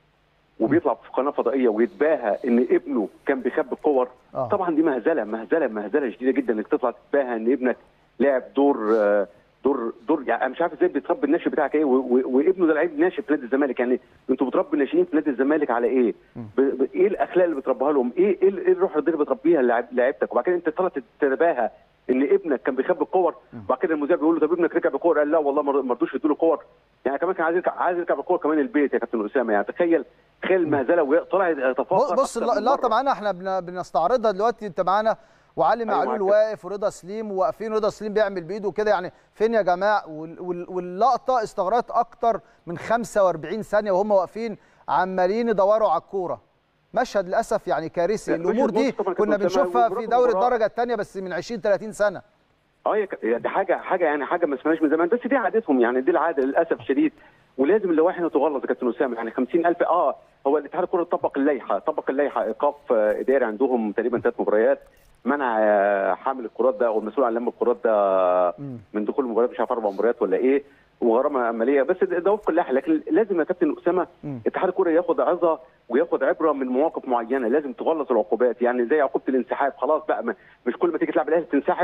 وبيطلع في قناه فضائيه ويتباهى ان ابنه كان بيخبي الكور آه. طبعا دي مهزله مهزله مهزله شديده جدا انك تطلع تتباهى ان ابنك لاعب دور آه، دور دور يعني انا مش عارف ازاي بتربي الناشئ بتاعك ايه و- و- وابنه ده لعيب ناشئ في نادي الزمالك يعني انتوا بتربوا الناشئين في نادي الزمالك على ايه؟ ب... ب... ايه الاخلاق اللي بتربيها لهم؟ ايه ايه, ال- إيه الروح الرياضيه اللي بتربيها لعب- لعيبتك؟ وبعد كده انت طلعت تتباهى ان ابنك كان بيخبي الكور وبعد كده المذيع بيقول له طب ابنك ركب الكور قال لا والله ما ما رضوش يدوا له كور يعني كمان كان عايز يركب عايز يركب الكور كمان البيت يا كابتن اسامه يعني تخيل تخيل المهزله وطلع يتفاخر بص أكتر من اللقطه مرة. معانا احنا بن- بنستعرضها دلوقتي انت معانا وعلي أيوة معلول معاك. واقف ورضا سليم وواقفين رضا سليم بيعمل بايده كده يعني فين يا جماعه وال- وال- واللقطه استغرقت اكتر من 45 ثانيه وهم واقفين عمالين يدوروا على الكوره مشهد للاسف يعني كارثي لا، الامور مشهد دي مؤسف طبعاً كنا كابتن أسامة، بنشوفها في وبرغم دوري المباراة- الدرجه الثانيه بس من 20 30 سنه اه يا ك- دي حاجه حاجه يعني حاجه ما سمعناش من زمان بس دي عادتهم يعني دي العاده للاسف الشديد ولازم اللوائح هنا تغلظ يا كابتن اسامه يعني 50000 اه هو الاتحاد الكره طبق اللائحه طبق اللائحه ايقاف آه، اداري عندهم تقريبا ثلاث مباريات منع آه، حامل الكرات ده او المسؤول عن لم الكرات ده مم. من دخول المباريات مش عارف اربع مباريات ولا ايه وغرامه عمليه بس ده ده وفق اللائحه لكن لازم يا كابتن اسامه مم. اتحاد الكره ياخد عظه وياخد عبره من مواقف معينه لازم تغلظ العقوبات يعني زي عقوبه الانسحاب خلاص بقى ما- مش كل ما تيجي تلعب الاهلي تنسحب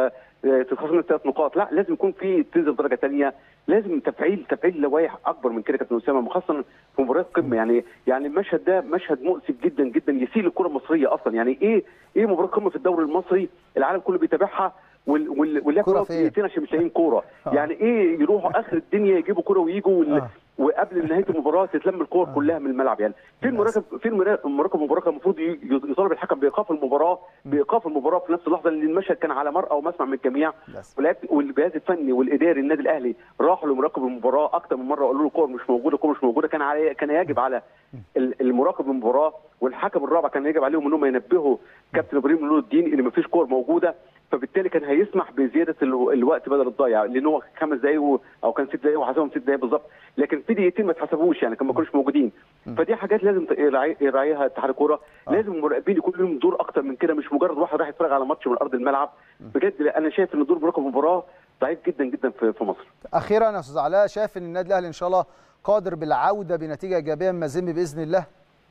فتتخصم منك ثلاث نقاط لا لازم يكون في تنزل درجه ثانيه لازم تفعيل تفعيل لوائح اكبر من كده يا كابتن اسامه خاصه في مباريات قمه يعني يعني المشهد ده مشهد مؤسف جدا جدا يسيء للكره المصريه اصلا يعني ايه ايه مباراه قمه في الدوري المصري العالم كله بيتابعها وال وال واللي كرة كوره في إيه؟ دقيقتين عشان مش لاقيين كوره آه. يعني ايه يروحوا اخر الدنيا يجيبوا كوره ويجوا وال... آه. وقبل نهايه المباراه تتلم الكور كلها من الملعب يعني في المراقب في المرا- المراقب المباراه كان المفروض ي- يطالب الحكم بايقاف المباراه بايقاف المباراه في نفس اللحظه لان المشهد كان على مرأى ومسمع من الجميع للأسف. واللعيبة- والجهاز الفني والاداري النادي الاهلي راحوا لمراقب المباراه اكتر من مره وقالوا له الكور مش موجوده الكور مش موجوده كان علي كان يجب على ال- المراقب المباراه والحكم الرابع كان يجب عليهم انهم ينبهوا كابتن ابراهيم نور الدين ان مفيش كور موجوده فبالتالي كان هيسمح بزياده ال- الوقت بدل الضايع لان هو خمس دقائق و- او كان ست دقائق وحسبهم ست دقائق بالظبط لكن في دقيقتين ما اتحسبوش يعني كان ما كانوش موجودين فدي حاجات لازم ت- يراعي- يراعيها اتحاد الكوره لازم المراقبين يكون لهم دور اكتر من كده مش مجرد واحد راح يتفرج على ماتش من ارض الملعب بجد لا، انا شايف ان دور مراقب المباراه ضعيف جدا جدا في في مصر اخيرا يا استاذ علاء شايف ان النادي الاهلي ان شاء الله قادر بالعوده بنتيجه ايجابيه من مازيمبي باذن الله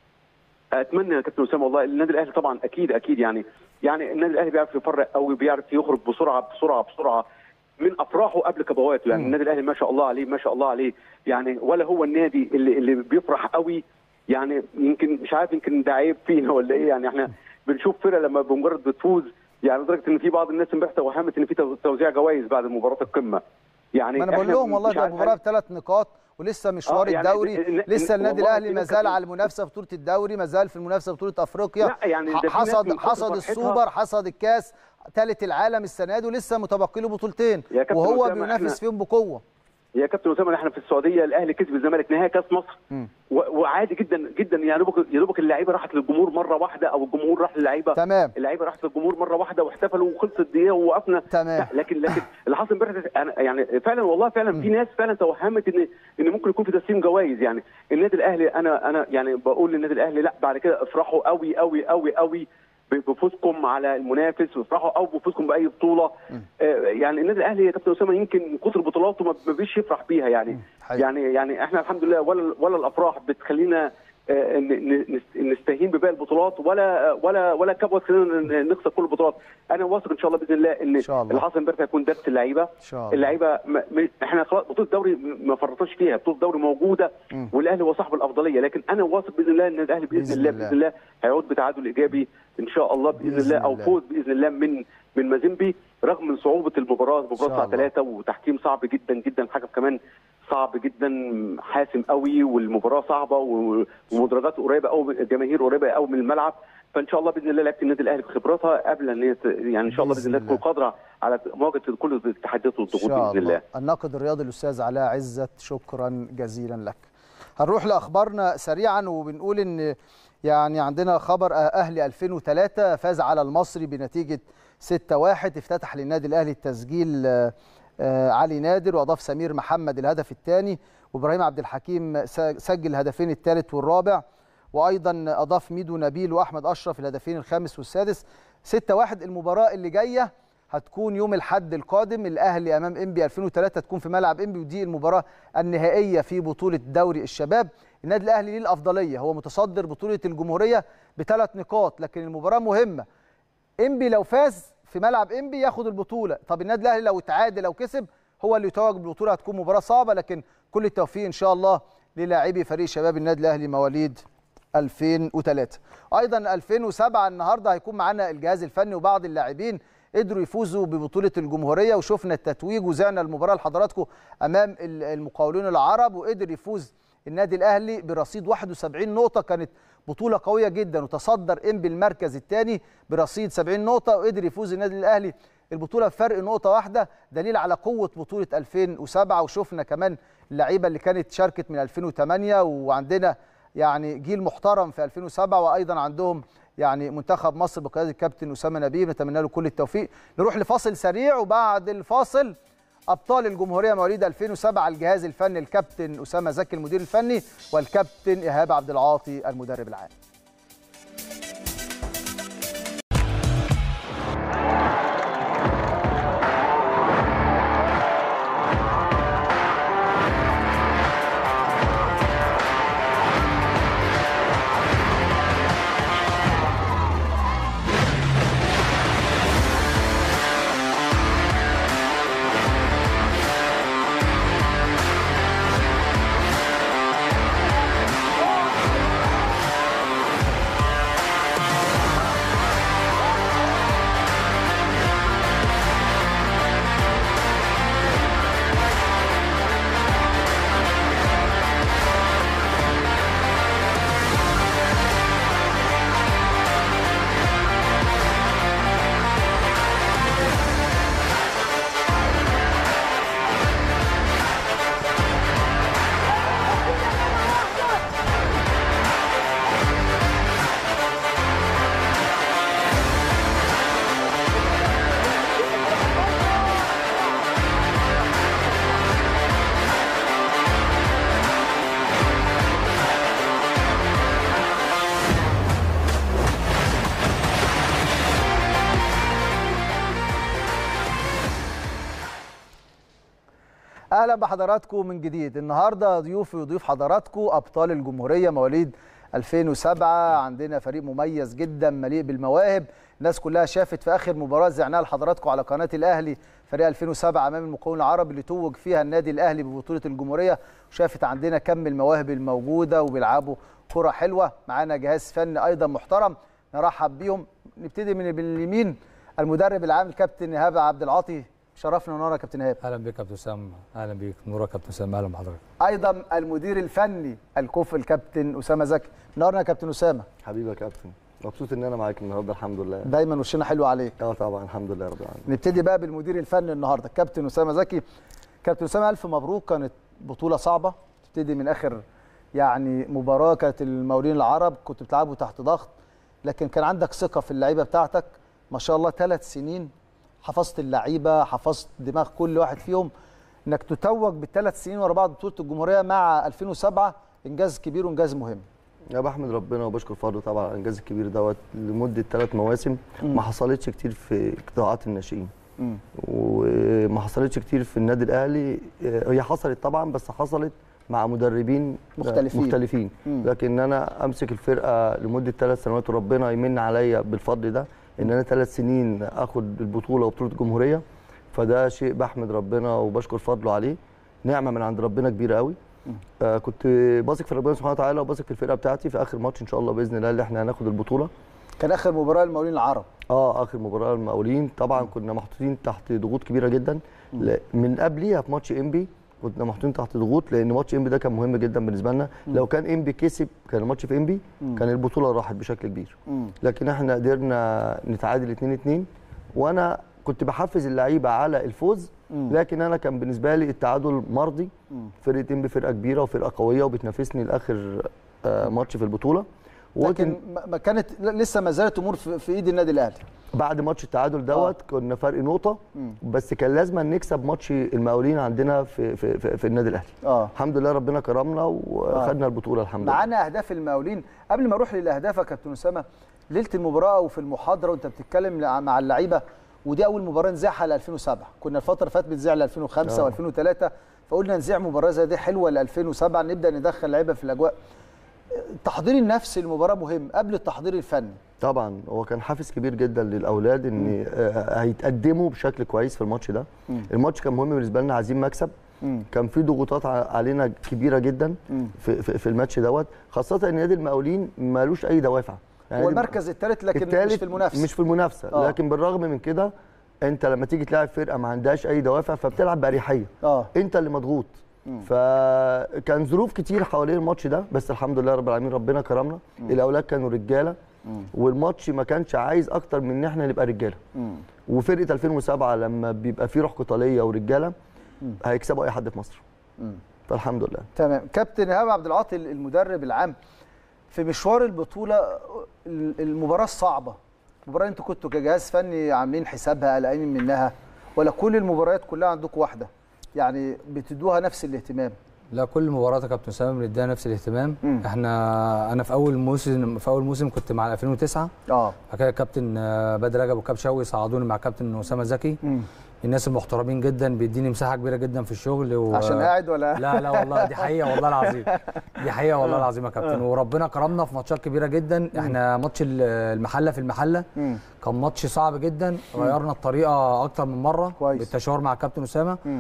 اتمنى يا كابتن اسامه والله النادي الاهلي طبعا اكيد اكيد يعني يعني النادي الاهلي بيعرف يفرق قوي بيعرف يخرج بسرعه بسرعه بسرعه من افراحه قبل كبواته يعني مم. النادي الاهلي ما شاء الله عليه ما شاء الله عليه يعني ولا هو النادي اللي اللي بيفرح قوي يعني يمكن مش عارف يمكن ده عيب فينا ولا ايه يعني احنا بنشوف فرقه لما بمجرد بتفوز يعني لدرجه ان في بعض الناس امبارح توهمت ان في تو- توزيع جوائز بعد مباراه القمه يعني ما انا بقول إحنا لهم والله مش ده عارف مباراه بثلاث نقاط ولسه مشوار آه، يعني الدوري ال- ال- لسه النادي والله الاهلي في ما ناس زال كتير- على المنافسه في بطوله الدوري ما زال في المنافسه في بطوله افريقيا لا، يعني ده في ناس حصد من كتر حصد فرحتها- السوبر حصد الكاس ثالث العالم السنه دي ولسه متبقي له بطولتين يا كابتن وهو أسامة، بينافس إحنا- فيهم بقوه يا كابتن اسامه احنا في السعوديه الاهلي كسب الزمالك نهائي كاس مصر مم. و- وعادي جدا جدا يا دوبك يا دوبك اللعيبه راحت للجمهور مره واحده او الجمهور راح للعيبه تمام اللعيبه راحت للجمهور مره واحده واحتفلوا وخلصت الدقيقه ووقفنا تمام. لا، لكن لكن اللي حصل امبارح ده- أنا يعني فعلا والله فعلا في ناس فعلا توهمت ان ان ممكن يكون في تسليم جوائز يعني النادي الاهلي انا انا يعني بقول للنادي الاهلي لا بعد كده افرحوا قوي قوي قوي قوي بفوزكم على المنافس وافرحوا او بفوزكم باي بطوله آه، يعني النادي الاهلي يا كابتن اسامه يمكن من كتر بطولاته ما ما بيش يفرح بيها يعني حقيقي. يعني يعني احنا الحمد لله ولا ولا الافراح بتخلينا آه، ن- ن- نست- نستهين بباقي البطولات ولا ولا ولا كبوه تخلينا نخسر كل البطولات انا واثق ان شاء الله باذن الله ان إن شاء الله. اللي حصل امبارح هيكون درس اللعيبه ان شاء الله اللعيبه م- م- احنا خلاص بطوله الدوري ما فرطناش فيها بطوله الدوري موجوده مم. والاهلي هو صاحب الافضليه لكن انا واثق باذن الله ان الاهلي باذن, بإذن الله الله. باذن الله هيعود بتعادل ايجابي ان شاء الله باذن, بإذن الله او الله. فوز باذن الله من من مازيمبي رغم من صعوبه المباراه المباراه شاء الساعه الله. 3 وتحكيم صعب جدا جدا الحكم كمان صعب جدا حاسم قوي والمباراه صعبه و- ومدرجات قريبه قوي الجماهير قريبه قوي من الملعب فان شاء الله باذن الله لعيبه النادي الاهلي بخبراتها قبل ان هي ت- يعني ان شاء الله باذن الله بإذن تكون قادره على مواجهه كل التحديات ان والضغوط شاء باذن الله الناقد الرياضي الاستاذ علاء عزت شكرا جزيلا لك هنروح لاخبارنا سريعا وبنقول ان يعني عندنا خبر اهلي 2003 فاز على المصري بنتيجه 6-1 افتتح للنادي الاهلي التسجيل آه، آه، علي نادر واضاف سمير محمد الهدف الثاني وابراهيم عبد الحكيم س- سجل الهدفين الثالث والرابع وايضا اضاف ميدو نبيل واحمد اشرف الهدفين الخامس والسادس 6-1 المباراه اللي جايه هتكون يوم الحد القادم الاهلي امام انبي 2003 تكون في ملعب انبي ودي المباراه النهائيه في بطوله دوري الشباب النادي الاهلي ليه الافضليه هو متصدر بطوله الجمهوريه بثلاث نقاط لكن المباراه مهمه انبي لو فاز في ملعب انبي ياخد البطوله طب النادي الاهلي لو تعادل او كسب هو اللي يتوج بالبطوله هتكون مباراه صعبه لكن كل التوفيق ان شاء الله للاعبي فريق شباب النادي الاهلي مواليد 2003 ايضا 2007 النهارده هيكون معانا الجهاز الفني وبعض اللاعبين قدروا يفوزوا ببطوله الجمهوريه وشفنا التتويج وزعنا المباراه لحضراتكم امام ال- المقاولون العرب وقدر يفوز النادي الاهلي برصيد 71 نقطه كانت بطوله قويه جدا وتصدر انبي المركز الثاني برصيد 70 نقطه وقدر يفوز النادي الاهلي البطوله بفرق نقطه واحده دليل على قوه بطوله 2007 وشفنا كمان اللعيبه اللي كانت شاركت من 2008 وعندنا يعني جيل محترم في 2007 وايضا عندهم يعني منتخب مصر بقياده الكابتن اسامه نبيل نتمنى له كل التوفيق نروح لفاصل سريع وبعد الفاصل ابطال الجمهوريه مواليد 2007 الجهاز الفني الكابتن اسامه زكي المدير الفني والكابتن ايهاب عبد العاطي المدرب العام اهلا بحضراتكم من جديد النهارده ضيوفي وضيوف حضراتكم ابطال الجمهوريه مواليد 2007 عندنا فريق مميز جدا مليء بالمواهب الناس كلها شافت في اخر مباراه زعناها لحضراتكم على قناه الاهلي فريق 2007 امام المقاولون العربي اللي توج فيها النادي الاهلي ببطوله الجمهوريه وشافت عندنا كم المواهب الموجوده وبيلعبوا كره حلوه معانا جهاز فني ايضا محترم نرحب بيهم نبتدي من اليمين المدرب العام الكابتن ايهاب عبد العاطي شرفنا ونورنا يا كابتن ايهاب اهلا بك يا كابتن اسامه اهلا بيك نورك يا كابتن اسامه اهلا بحضرتك ايضا المدير الفني الكوف الكابتن اسامه زكي نورنا يا كابتن اسامه حبيبي يا كابتن مبسوط ان انا معاك النهارده الحمد لله دايما وشنا حلو عليك اه طبعا الحمد لله رب العالمين نبتدي بقى بالمدير الفني النهارده كابتن اسامه زكي كابتن اسامه الف مبروك كانت بطوله صعبه تبتدي من اخر يعني مباراه كانت المقاولين العرب كنت بتلعبوا تحت ضغط لكن كان عندك ثقه في اللعيبه بتاعتك ما شاء الله ثلاث سنين حفظت اللعيبه حفظت دماغ كل واحد فيهم انك تتوج بالثلاث سنين ورا بعض بطوله الجمهوريه مع 2007 انجاز كبير وانجاز مهم يا بحمد ربنا وبشكر فضله طبعا على الانجاز الكبير دوت لمده ثلاث مواسم ما حصلتش كتير في قطاعات الناشئين مم. وما حصلتش كتير في النادي الاهلي آه، هي حصلت طبعا بس حصلت مع مدربين آه، مختلفين. مختلفين مم. لكن انا امسك الفرقه لمده ثلاث سنوات وربنا يمن عليا بالفضل ده ان انا ثلاث سنين اخد البطوله وبطوله الجمهوريه فده شيء بحمد ربنا وبشكر فضله عليه نعمه من عند ربنا كبيره قوي آه كنت باثق في ربنا سبحانه وتعالى وباثق في الفرقه بتاعتي في اخر ماتش ان شاء الله باذن الله اللي احنا هناخد البطوله كان اخر مباراه المقاولين العرب اه اخر مباراه المقاولين طبعا كنا محطوطين تحت ضغوط كبيره جدا ل- من قبليها في ماتش انبي كنا محطوطين تحت ضغوط لان ماتش انبي ده كان مهم جدا بالنسبه لنا لو كان انبي كسب كان الماتش في انبي كان البطوله راحت بشكل كبير مم. لكن احنا قدرنا نتعادل 2 2 وانا كنت بحفز اللعيبه على الفوز مم. لكن انا كان بالنسبه لي التعادل مرضي مم. فرقه انبي فرقه كبيره وفرقه قويه وبتنافسني لاخر آه، ماتش في البطوله وقلت لكن ما- ما كانت لسه ما زالت امور في في ايد النادي الاهلي بعد ماتش التعادل دوت كنا فرق نقطه مم. بس كان لازم نكسب ماتش المقاولين عندنا في في في, في النادي الاهلي اه الحمد لله ربنا كرمنا وخدنا البطوله الحمد لله معانا اهداف المقاولين قبل ما اروح للاهداف يا كابتن اسامه ليله المباراه وفي المحاضره وانت بتتكلم لع- مع اللعيبه ودي اول مباراه نذيعها ل 2007 كنا الفتره اللي فاتت بنذيع ل 2005 آه. و2003 فقلنا نذيع مباراه زي دي حلوه ل 2007 نبدا ندخل لعيبه في الاجواء التحضير النفسي للمباراه مهم قبل التحضير الفني طبعا هو كان حافز كبير جدا للاولاد ان آه، هيتقدموا بشكل كويس في الماتش ده مم. الماتش كان مهم بالنسبه لنا عايزين مكسب مم. كان في ضغوطات ع- علينا كبيره جدا مم. في, في, في الماتش دوت خاصه ان نادي المقاولين مالوش اي دوافع هو نادي المركز الثالث لكن التالت مش في المنافسه مش في المنافسه آه. لكن بالرغم من كده انت لما تيجي تلاعب فرقه ما عندهاش اي دوافع فبتلعب باريحيه اه انت اللي مضغوط مم. فكان ظروف كتير حوالين الماتش ده بس الحمد لله رب العالمين ربنا كرمنا الاولاد كانوا رجاله مم. والماتش ما كانش عايز اكتر من ان احنا نبقى رجاله مم. وفرقه 2007 لما بيبقى في روح قتاليه ورجاله هيكسبوا اي حد في مصر مم. فالحمد لله تمام كابتن ايهاب عبد العاطي المدرب العام في مشوار البطوله المباراه الصعبه المباراه انتوا كنتوا كجهاز فني عاملين حسابها قلقانين منها ولا كل المباريات كلها عندكم واحده يعني بتدوها نفس الاهتمام لا كل مباراه يا كابتن اسامه بنديها نفس الاهتمام مم. احنا انا في اول موسم في اول موسم كنت مع 2009 اه بعد كده كابتن آه، بدر رجب وكاب شوقي صعدوني مع كابتن اسامه زكي مم. الناس المحترمين جدا بيديني مساحه كبيره جدا في الشغل و... عشان قاعد ولا لا لا والله دي حقيقه والله العظيم دي حقيقه والله العظيم يا كابتن وربنا كرمنا في ماتشات كبيره جدا احنا ماتش ال- المحله في المحله مم. كان ماتش صعب جدا غيرنا الطريقه اكتر من مره كويس. بالتشاور مع كابتن اسامه مم.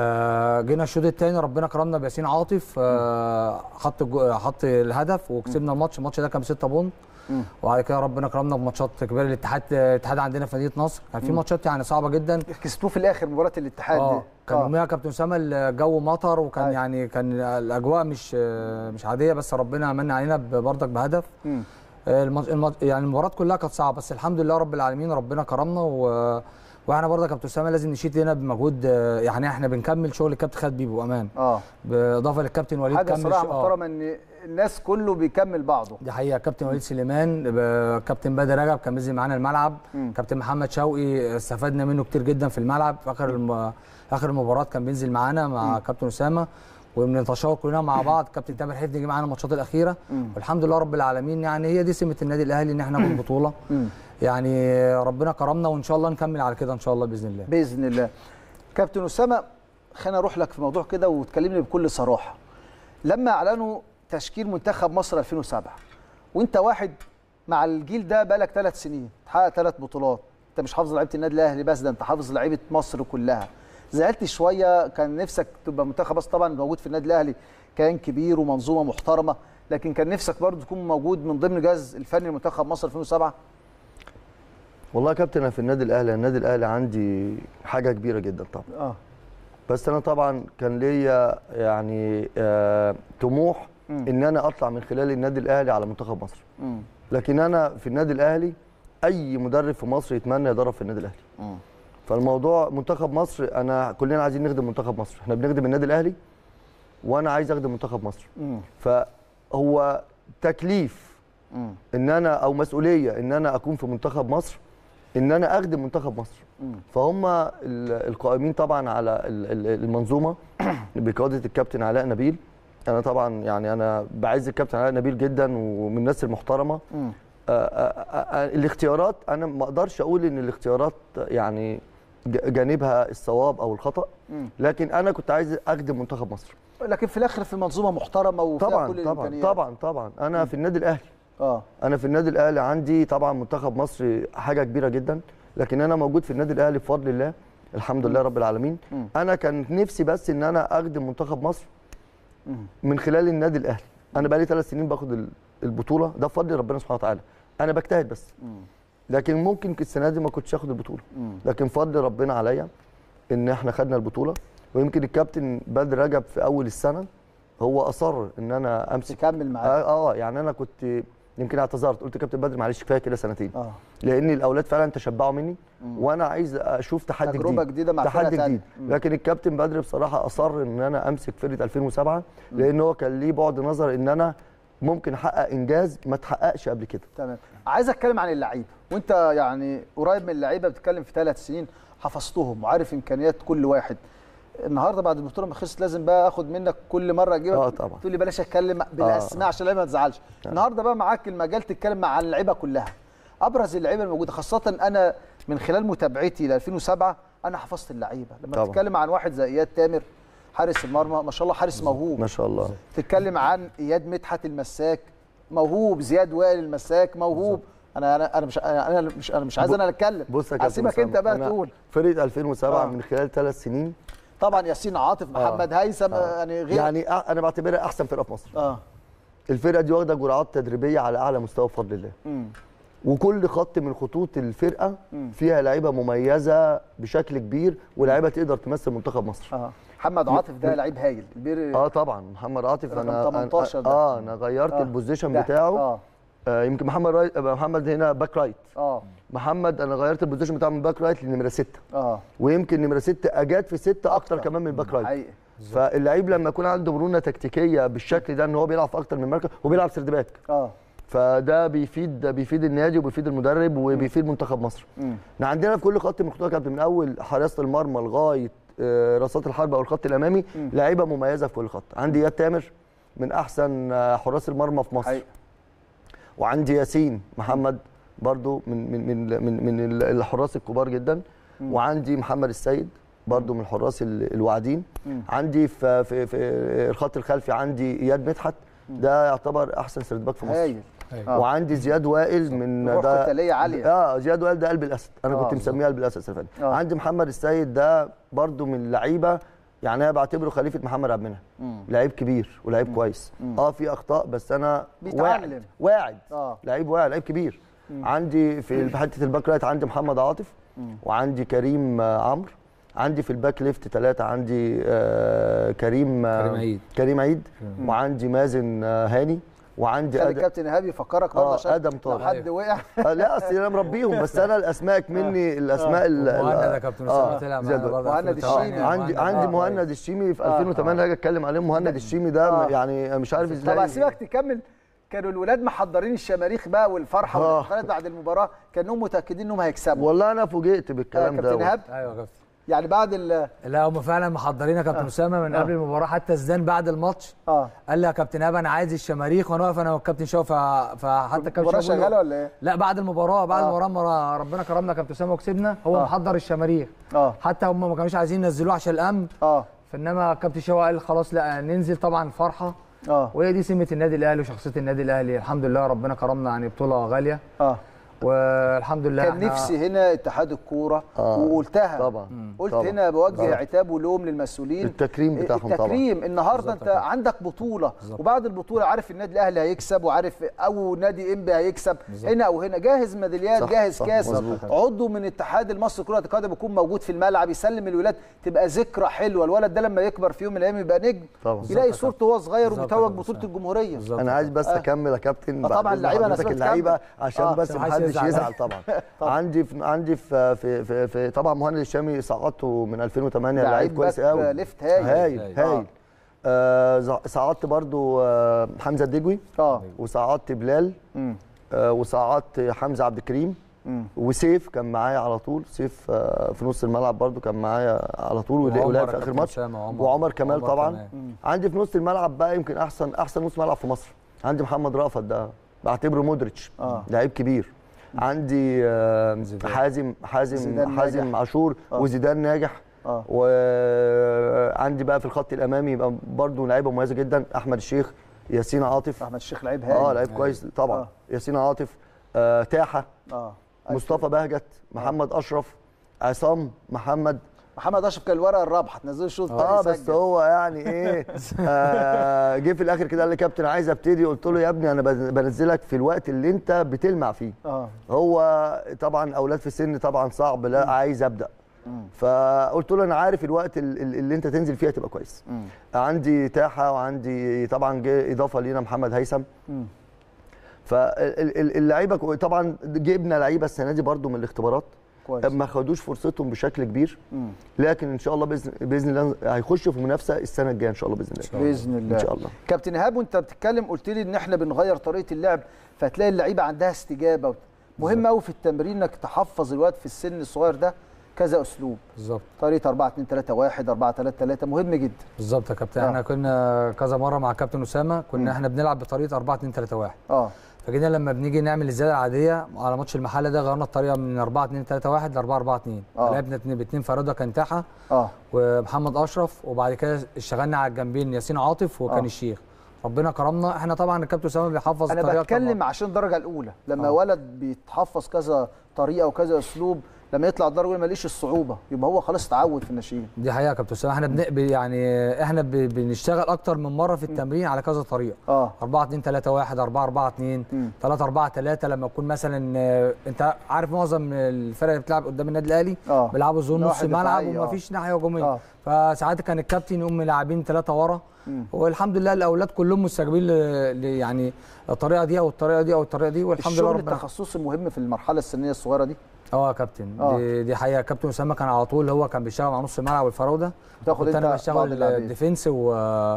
آه جينا الشوط الثاني ربنا كرمنا بياسين عاطف آه حط الجو- حط الهدف وكسبنا الماتش الماتش ده كان 6 بونت مم. وبعد كده ربنا كرمنا بماتشات كبيره الاتحاد الاتحاد عندنا في مدينه نصر كان في ماتشات يعني صعبه جدا كسبوه في الاخر مباراه الاتحاد اه دي كان يوميها كابتن اسامه الجو مطر وكان أيوة. يعني كان الاجواء مش مش عاديه بس ربنا من علينا بردك بهدف مم. المط... المط... يعني المباراه كلها كانت صعبه بس الحمد لله رب العالمين ربنا كرمنا و... واحنا برضه يا كابتن اسامه لازم نشيد هنا بمجهود آه، يعني احنا بنكمل شغل الكابتن خالد بيبو امان اه باضافه للكابتن وليد حاجه كمل صراحه ش- آه. محترمه ان الناس كله بيكمل بعضه دي حقيقه كابتن وليد سليمان ب- كابتن بدر رجب كان بينزل معانا الملعب مم. كابتن محمد شوقي استفدنا منه كتير جدا في الملعب في اخر الم... اخر المباراه كان بينزل معانا مع كابتن اسامه وبنتشاور كلنا مع بعض كابتن تامر حفني جه معانا الماتشات الاخيره مم. والحمد لله رب العالمين يعني هي دي سمه النادي الاهلي ان احنا ناخد بطوله مم. يعني ربنا كرمنا وان شاء الله نكمل على كده ان شاء الله باذن الله باذن الله كابتن اسامه خلينا اروح لك في موضوع كده وتكلمني بكل صراحه لما اعلنوا تشكيل منتخب مصر 2007 وانت واحد مع الجيل ده بقالك ثلاث سنين تحقق ثلاث بطولات انت مش حافظ لعيبه النادي الاهلي بس ده انت حافظ لعيبه مصر كلها زعلت شويه كان نفسك تبقى منتخب بس طبعا موجود في النادي الاهلي كيان كبير ومنظومه محترمه لكن كان نفسك برضه تكون موجود من ضمن جهاز الفني لمنتخب مصر 2007 والله يا كابتن انا في النادي الاهلي النادي الاهلي عندي حاجه كبيره جدا طبعا اه بس انا طبعا كان ليا يعني آه طموح مم. ان انا اطلع من خلال النادي الاهلي على منتخب مصر مم. لكن انا في النادي الاهلي اي مدرب في مصر يتمنى يدرب في النادي الاهلي مم. فالموضوع منتخب مصر انا كلنا عايزين نخدم منتخب مصر احنا بنخدم النادي الاهلي وانا عايز اخدم منتخب مصر مم. فهو تكليف مم. ان انا او مسؤوليه ان انا اكون في منتخب مصر ان انا اخدم منتخب مصر مم. فهم ال- القائمين طبعا على ال- ال- المنظومه بقياده الكابتن علاء نبيل انا طبعا يعني انا بعز الكابتن علاء نبيل جدا ومن الناس المحترمه مم. آه، آه، آه، الاختيارات انا ما اقدرش اقول ان الاختيارات يعني ج- جانبها الصواب او الخطا مم. لكن انا كنت عايز اخدم منتخب مصر لكن في الاخر في منظومه محترمه وفيها طبعا كل طبعا الامكانيات طبعا طبعا انا في النادي الاهلي اه انا في النادي الاهلي عندي طبعا منتخب مصر حاجه كبيره جدا لكن انا موجود في النادي الاهلي بفضل الله الحمد لله رب العالمين مم. انا كان نفسي بس ان انا اخدم منتخب مصر مم. من خلال النادي الاهلي انا بقالي ثلاث سنين باخد ال- البطوله ده بفضل ربنا سبحانه وتعالى انا بجتهد بس مم. لكن ممكن السنه دي ما كنتش اخد البطوله مم. لكن فضل ربنا عليا ان احنا خدنا البطوله ويمكن الكابتن بدر رجب في اول السنه هو اصر ان انا امسك تكمل معاك اه, آه يعني انا كنت يمكن اعتذرت قلت كابتن بدر معلش كفايه كده سنتين اه لان الاولاد فعلا تشبعوا مني مم. وانا عايز اشوف تحدي تجربة جديد جديدة مع فرقة تحدي تانية. جديد مم. لكن الكابتن بدر بصراحه اصر ان انا امسك فرقه 2007 لان هو كان ليه بعد نظر ان انا ممكن احقق انجاز ما اتحققش قبل كده تمام عايز اتكلم عن اللعيبه وانت يعني قريب من اللعيبه بتتكلم في ثلاث سنين حفظتهم وعارف امكانيات كل واحد النهارده بعد البطوله ما خلصت لازم بقى اخد منك كل مره اجيبك اه طبعا. تقول لي بلاش اتكلم بالاسماء عشان اللعيبه ما تزعلش النهارده بقى معاك المجال تتكلم مع اللعيبه كلها ابرز اللعيبه الموجوده خاصه انا من خلال متابعتي ل 2007 انا حفظت اللعيبه لما طبعا. تتكلم عن واحد زي اياد تامر حارس المرمى ما شاء الله حارس موهوب ما شاء الله تتكلم عن اياد مدحت المساك موهوب زياد وائل المساك موهوب انا انا انا مش انا أنا مش انا مش عايز انا اتكلم بص يا كابتن هسيبك انت أسامة، بقى أنا تقول فرقه 2007 آه. من خلال ثلاث سنين طبعا ياسين عاطف محمد هيثم يعني غير يعني أ- انا بعتبرها احسن فرقه في مصر اه الفرقه دي واخده جرعات تدريبيه على اعلى مستوى بفضل الله امم وكل خط من خطوط الفرقه مم. فيها لعيبه مميزه بشكل كبير ولاعيبه تقدر تمثل منتخب مصر اه محمد عاطف ده لعيب هايل البير اه طبعا محمد عاطف رقم انا 18 أنا- ده. اه انا غيرت آه. البوزيشن ده. بتاعه اه آه يمكن محمد راي... محمد هنا باك رايت اه محمد انا غيرت البوزيشن بتاعه من باك رايت لنمره 6 اه ويمكن نمره 6 اجاد في 6 اكتر كمان من الباك رايت حقيقي فاللعيب لما يكون عنده مرونه تكتيكيه بالشكل ده ان هو بيلعب في اكتر من مركز وبيلعب سيرد باك اه فده بيفيد ده بيفيد النادي وبيفيد المدرب وبيفيد منتخب مصر مم. احنا عندنا في كل خط من خطوط كابتن من اول حراسه المرمى لغايه آه، رصات الحرب او الخط الامامي لعيبه مميزه في كل خط عندي اياد تامر من احسن آه، حراس المرمى في مصر حقيقي وعندي ياسين محمد برضو من من من من, من ال- الحراس الكبار جدا وعندي محمد السيد برضو من الحراس ال- الواعدين مم. عندي في, في, في الخط الخلفي عندي اياد مدحت ده يعتبر احسن سيرد باك في مصر هايل آه. وعندي زياد وائل من روح ده قتالية عالية. اه زياد وائل ده قلب الاسد انا آه، كنت مسميه قلب الاسد السنه اللي فاتت. آه. عندي محمد السيد ده برضو من اللعيبه يعني انا بعتبره خليفه محمد عبد المنعم مم. لعيب كبير ولعيب كويس اه في اخطاء بس انا بيتعلم. واعد واعد اه لعيب واعد لعيب كبير عندي في في حته الباك رايت عندي محمد عاطف وعندي كريم آه، عمرو عندي في الباك ليفت ثلاثه عندي آه كريم آه كريم عيد. كريم عيد وعندي مازن آه هاني وعندي خلي أد... الكابتن ايهاب يفكرك برضه آه، عشان آدم لو طارق. حد وقع آه لا اصل انا مربيهم بس انا الاسماء مني الاسماء ال- ال- ومهند يا كابتن اسامه طلع زياد معانا وائل. برضه مهند 2008. الشيمي. عندي مهند، عندي آه، مهند الشيمي في 2008 هاجي اتكلم عليهم مهند الشيمي ده آه. يعني مش عارف ازاي طب هسيبك تكمل كانوا الولاد محضرين الشماريخ بقى والفرحه آه. والاحتفالات بعد المباراه كانهم متاكدين انهم هيكسبوا والله انا فوجئت آه، بالكلام ده كابتن ايهاب ايوه يا كابتن يعني بعد ال لا هم فعلا محضرين يا كابتن اسامه من قبل المباراه حتى زيدان بعد الماتش اه قال لي يا كابتن ايهاب انا عايز الشماريخ وانا واقف انا والكابتن شوقي ف- فحتى الكابتن المباراه شوقي بيقول له- شغاله ولا ايه؟ لا بعد المباراه بعد آه. المباراه مرة ربنا كرمنا كابتن اسامه وكسبنا هو آه. محضر الشماريخ اه حتى هم ما كانوش عايزين ينزلوه عشان الامن اه فانما كابتن شوقي قال خلاص لا ننزل طبعا فرحه اه وهي دي سمه النادي الاهلي وشخصيه النادي الاهلي الحمد لله ربنا كرمنا يعني بطوله غاليه اه والحمد لله كان إحنا- نفسي هنا اتحاد الكوره آه، وقلتها طبعا قلت طبعا. هنا بوجه طبعا. عتاب ولوم للمسؤولين التكريم بتاعهم طبعا. التكريم النهارده بالظبط انت يا كابتن. عندك بطوله وبعد البطوله عارف النادي الاهلي هيكسب وعارف او نادي انبي هيكسب هنا او هنا جاهز ميداليات صح، جاهز صح، كاس مظبوط. عضو من اتحاد المصري لكره القدم يكون موجود في الملعب يسلم الولاد تبقى ذكرى حلوه الولد ده لما يكبر في يوم من الايام يبقى نجم طبعا. يلاقي بالظبط يا صورته وهو صغير بالظبط وبيتوج يا بطوله كابتن. الجمهوريه بالظبط. انا عايز بس آه. اكمل يا كابتن آه، طبعاً بعد إذن اللعيبة أنا حضرتك سمعت اللعيبه كمل. عشان آه، بس عشان محدش محدش يزعل. يزعل طبعا عندي في عندي في في في, في طبعا مهند الشامي صعدته من 2008 لعيب لعيب كويس باك قوي ليفت هايل. هايل هايل. هايل آه ز- صعدت برضو آه حمزه الدجوي اه وصعدت بلال مم. آه وصعدت حمزه عبد الكريم مم. وسيف كان معايا على طول سيف آه في نص الملعب برضو كان معايا على طول ول- وعمر ولعب في يا اخر كابتن ماتش أسامة، وعمر- وعمر كمال وعمر طبعا كمال. عندي في نص الملعب بقى يمكن احسن احسن نص ملعب في مصر عندي محمد رأفت ده بعتبره مودريتش آه. لعيب كبير عندي آه، زيدان. حازم حازم زيدان حازم ناجح. عاشور آه. وزيدان ناجح اه وعندي بقى في الخط الامامي يبقى برضه لعيبه مميزه جدا احمد الشيخ ياسين عاطف احمد الشيخ لعيب هايل اه لعيب كويس طبعا آه. ياسين عاطف آه تاحه اه مصطفى بهجت محمد اشرف عصام محمد محمد اشرف كان الورقه الرابحه تنزل شوط اه بس هو يعني ايه آه جه في الاخر كده قال لي كابتن عايز ابتدي قلت له يا ابني انا بن- بنزلك في الوقت اللي انت بتلمع فيه اه هو طبعا اولاد في السن طبعا صعب لا عايز ابدا فقلت له انا عارف الوقت ال- ال- اللي انت تنزل فيها تبقى كويس مم. عندي تاحه وعندي طبعا جه اضافه لينا محمد هيثم مم. فاللعيبه كو- طبعا جبنا لعيبه السنه دي برضو من الاختبارات كويس ما خدوش فرصتهم بشكل كبير مم. لكن ان شاء الله باذن باذن الله هيخشوا في منافسه السنه الجايه ان شاء الله باذن الله باذن الله ان شاء الله كابتن ايهاب وانت بتتكلم قلت لي ان احنا بنغير طريقه اللعب فتلاقي اللعيبه عندها استجابه مهم قوي في التمرين انك تحفظ الواد في السن الصغير ده كذا اسلوب بالظبط طريقه 4 2 3 1 4 3 3 مهم جدا بالظبط يا كابتن آه. احنا كنا كذا مره مع كابتن اسامه كنا احنا بنلعب بطريقه 4 2 3 1 اه فجينا لما بنيجي نعمل الزياده العاديه على ماتش المحله ده غيرنا الطريقه من 4 2 3 1 ل 4 4 2 آه. لعبنا اتنين باثنين فرده كان تاحه اه ومحمد اشرف وبعد كده اشتغلنا على الجنبين ياسين عاطف وكان آه. الشيخ ربنا كرمنا احنا طبعا الكابتن اسامه بيحفظ انا الطريقه بتكلم عشان الدرجه الاولى لما آه. ولد بيتحفظ كذا طريقه وكذا اسلوب لما يطلع الدرجه الاولى ماليش الصعوبه يبقى هو خلاص اتعود في الناشئين دي حقيقه يا كابتن اسامه احنا بن... ب- يعني احنا ب... بنشتغل اكتر من مره في التمرين على كذا طريقه اه 4 2 3 1 4 4 2 مم. 3 4 3 لما يكون مثلا آه، انت عارف معظم الفرق اللي بتلعب قدام النادي الاهلي اه بيلعبوا زون نص نواحي الملعب دفاعية، آه. ومفيش ناحيه هجوميه اه فساعات كان الكابتن يقوم لاعبين ثلاثه ورا مم. والحمد لله الاولاد كلهم مستجيبين ل... ل... يعني الطريقه دي او الطريقه دي او الطريقه دي والحمد لله الشغل ربنا التخصصي مهم في المرحله السنيه الصغيره دي اه يا كابتن آه. دي, دي حقيقه كابتن اسامه كان على طول هو كان بيشتغل مع نص الملعب والفراوده تاخد كنت انا انت بعض بشتغل اللاعبين. ديفنس و...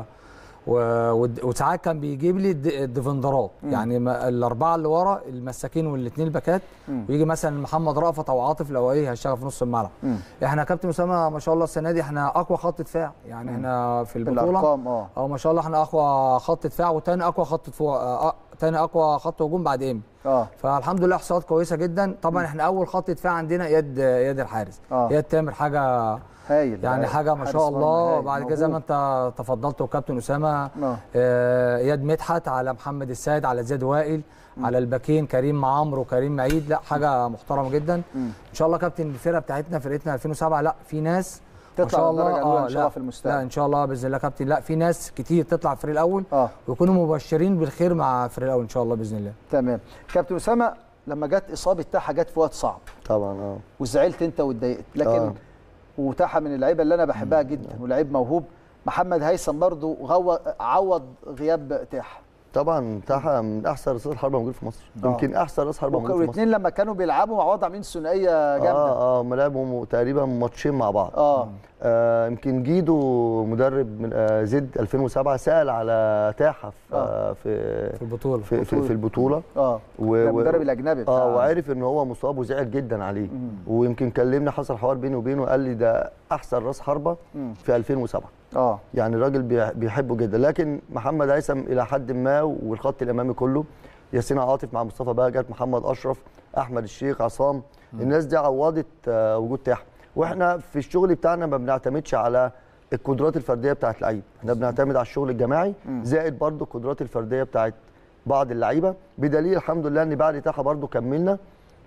و... ود- وساعات كان بيجيب لي الد- الديفندرات يعني ما- الاربعه اللي ورا المساكين والاثنين الباكات مم. ويجي مثلا محمد رأفت او عاطف لو ايه هيشتغل في نص الملعب مم. احنا كابتن اسامه ما شاء الله السنه دي احنا اقوى خط دفاع يعني احنا في في البطوله الارقام اه او ما شاء الله احنا اقوى خط دفاع وتاني اقوى خط دفاع تاني اقوى خط هجوم بعد ام اه فالحمد لله احصائيات كويسه جدا طبعا احنا اول خط دفاع عندنا يد يد الحارس آه. يد تامر حاجه هايل يعني هايل. حاجه ما حارس شاء مرمى الله هايل. وبعد كده زي ما موهوب. انت تفضلت وكابتن اسامه آه. آه، اياد مدحت على محمد السيد على زياد وائل على الباكين كريم عمرو وكريم عيد لا حاجه محترمه جدا مم. ان شاء الله كابتن الفرقه بتاعتنا فرقتنا 2007 لا في ناس تطلع ما شاء الله للدرجة الأولى إن شاء لا الله في المستقبل. لا ان شاء الله باذن الله كابتن لا في ناس كتير تطلع الفريق الاول اه ويكونوا مبشرين بالخير مع الفريق الاول ان شاء الله باذن الله تمام كابتن اسامه لما جت اصابه تاحه جت في وقت صعب طبعا اه وزعلت انت واتضايقت لكن آه. وتاحه من اللعيبه اللي انا بحبها جدا ولعيب موهوب محمد هيثم برضو غو... عوض غياب تاحه طبعا تاحه من احسن راسات الحربه موجود في مصر آه. يمكن احسن راس حربه موجود في مصر والاثنين لما كانوا بيلعبوا مع بعض عاملين ثنائيه جامده اه اه ملاعبهم تقريبا ماتشين مع بعض اه آه يمكن جيدو مدرب من آه زد 2007 سال على تاحه في آه في في البطوله في, في, في البطوله اه و- ده و- المدرب الاجنبي بتاع اه وعرف ان هو مصاب وزعل جدا عليه ويمكن كلمنا حصل حوار بيني وبينه قال لي ده احسن راس حربه مم. في 2007 اه يعني الراجل بي- بيحبه جدا لكن محمد هيثم الى حد ما والخط الامامي كله ياسين عاطف مع مصطفى بهجت محمد اشرف احمد الشيخ عصام الناس دي عوضت آه، وجود تاح واحنا في الشغل بتاعنا ما بنعتمدش على القدرات الفرديه بتاعت اللعيب احنا بنعتمد على الشغل الجماعي زائد برضو القدرات الفرديه بتاعت بعض اللعيبه بدليل الحمد لله ان بعد تاحه برضو كملنا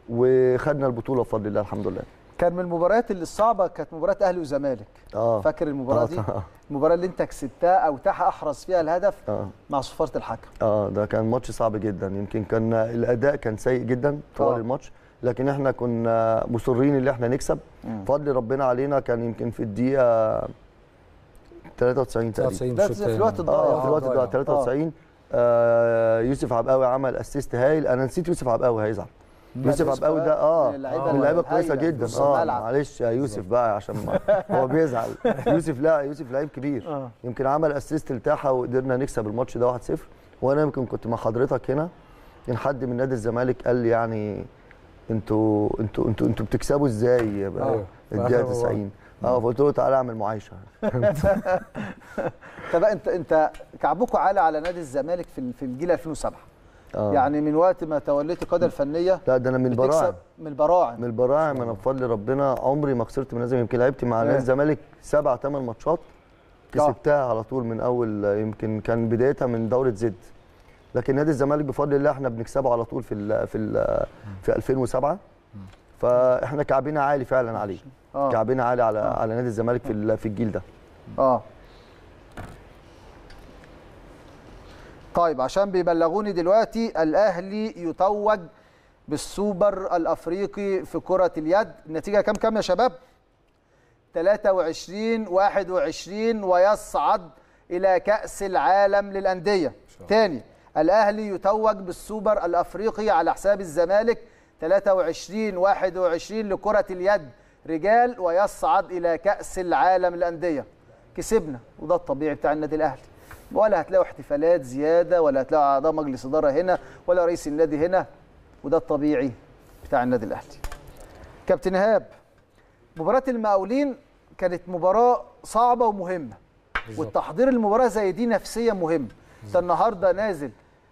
وخدنا البطوله بفضل الله الحمد لله كان من المباريات اللي الصعبه كانت مباراه اهلي وزمالك اه فاكر المباراه آه، دي طبعاً. المباراه اللي انت كسبتها او تحا احرز فيها الهدف اه مع صفاره الحكم اه ده كان ماتش صعب جدا يمكن كان الاداء كان سيء جدا طوال آه. الماتش لكن احنا كنا مصرين ان احنا نكسب مم. فضل ربنا علينا كان يمكن في الدقيقه 93 تقريبا 93 ده الشوط في التاني. الوقت الضايع. اه في الوقت ده ضايع. 93 آه يوسف عبقاوي عمل اسيست هايل انا نسيت يوسف عبقاوي هيزعل يوسف يوسف عبقاوي ده اه من اللعيبة من اللعيبه كويسه الهايلة جدا نص اه الملعب. معلش يا يوسف بقى عشان ما هو بيزعل يوسف لا يوسف لعيب كبير آه. يمكن عمل اسيست لتاحه وقدرنا نكسب الماتش ده 1-0 وانا يمكن كنت مع حضرتك هنا كان حد من نادي الزمالك قال لي يعني انتوا انتوا انتوا انتوا بتكسبوا ازاي يا بقى أيوه. في الدقيقه آخر المباراة. 90 اه فقلت له تعالى اعمل معايشه طب انت انت كعبكم عالي على نادي الزمالك في في الجيل 2007 آه. يعني من وقت ما توليت القياده الفنيه لا ده انا من البراعم بتكسب من البراعم من البراعم انا بفضل ربنا عمري ما خسرت من لازم يمكن لعبت مع إيه. نادي الزمالك سبع ثمان ماتشات كسبتها على طول من اول يمكن كان بدايتها من دوره زد لكن نادي الزمالك بفضل الله احنا بنكسبه على طول في ال في ال في 2007 فاحنا كعبنا عالي فعلا عليه اه كعبنا عالي على على نادي الزمالك في ال- في الجيل ده اه طيب عشان بيبلغوني دلوقتي الاهلي يتوج بالسوبر الافريقي في كره اليد النتيجه كام كام يا شباب 23 21 ويصعد الى كاس العالم للانديه تاني الاهلي يتوج بالسوبر الافريقي على حساب الزمالك 23 21 لكره اليد رجال ويصعد الى كاس العالم للانديه كسبنا وده الطبيعي بتاع النادي الاهلي ولا هتلاقوا احتفالات زياده ولا هتلاقوا اعضاء مجلس اداره هنا ولا رئيس النادي هنا وده الطبيعي بتاع النادي الاهلي كابتن ايهاب مباراه المقاولين كانت مباراه صعبه ومهمه والتحضير المباراه زي دي نفسيا مهم انت النهارده نازل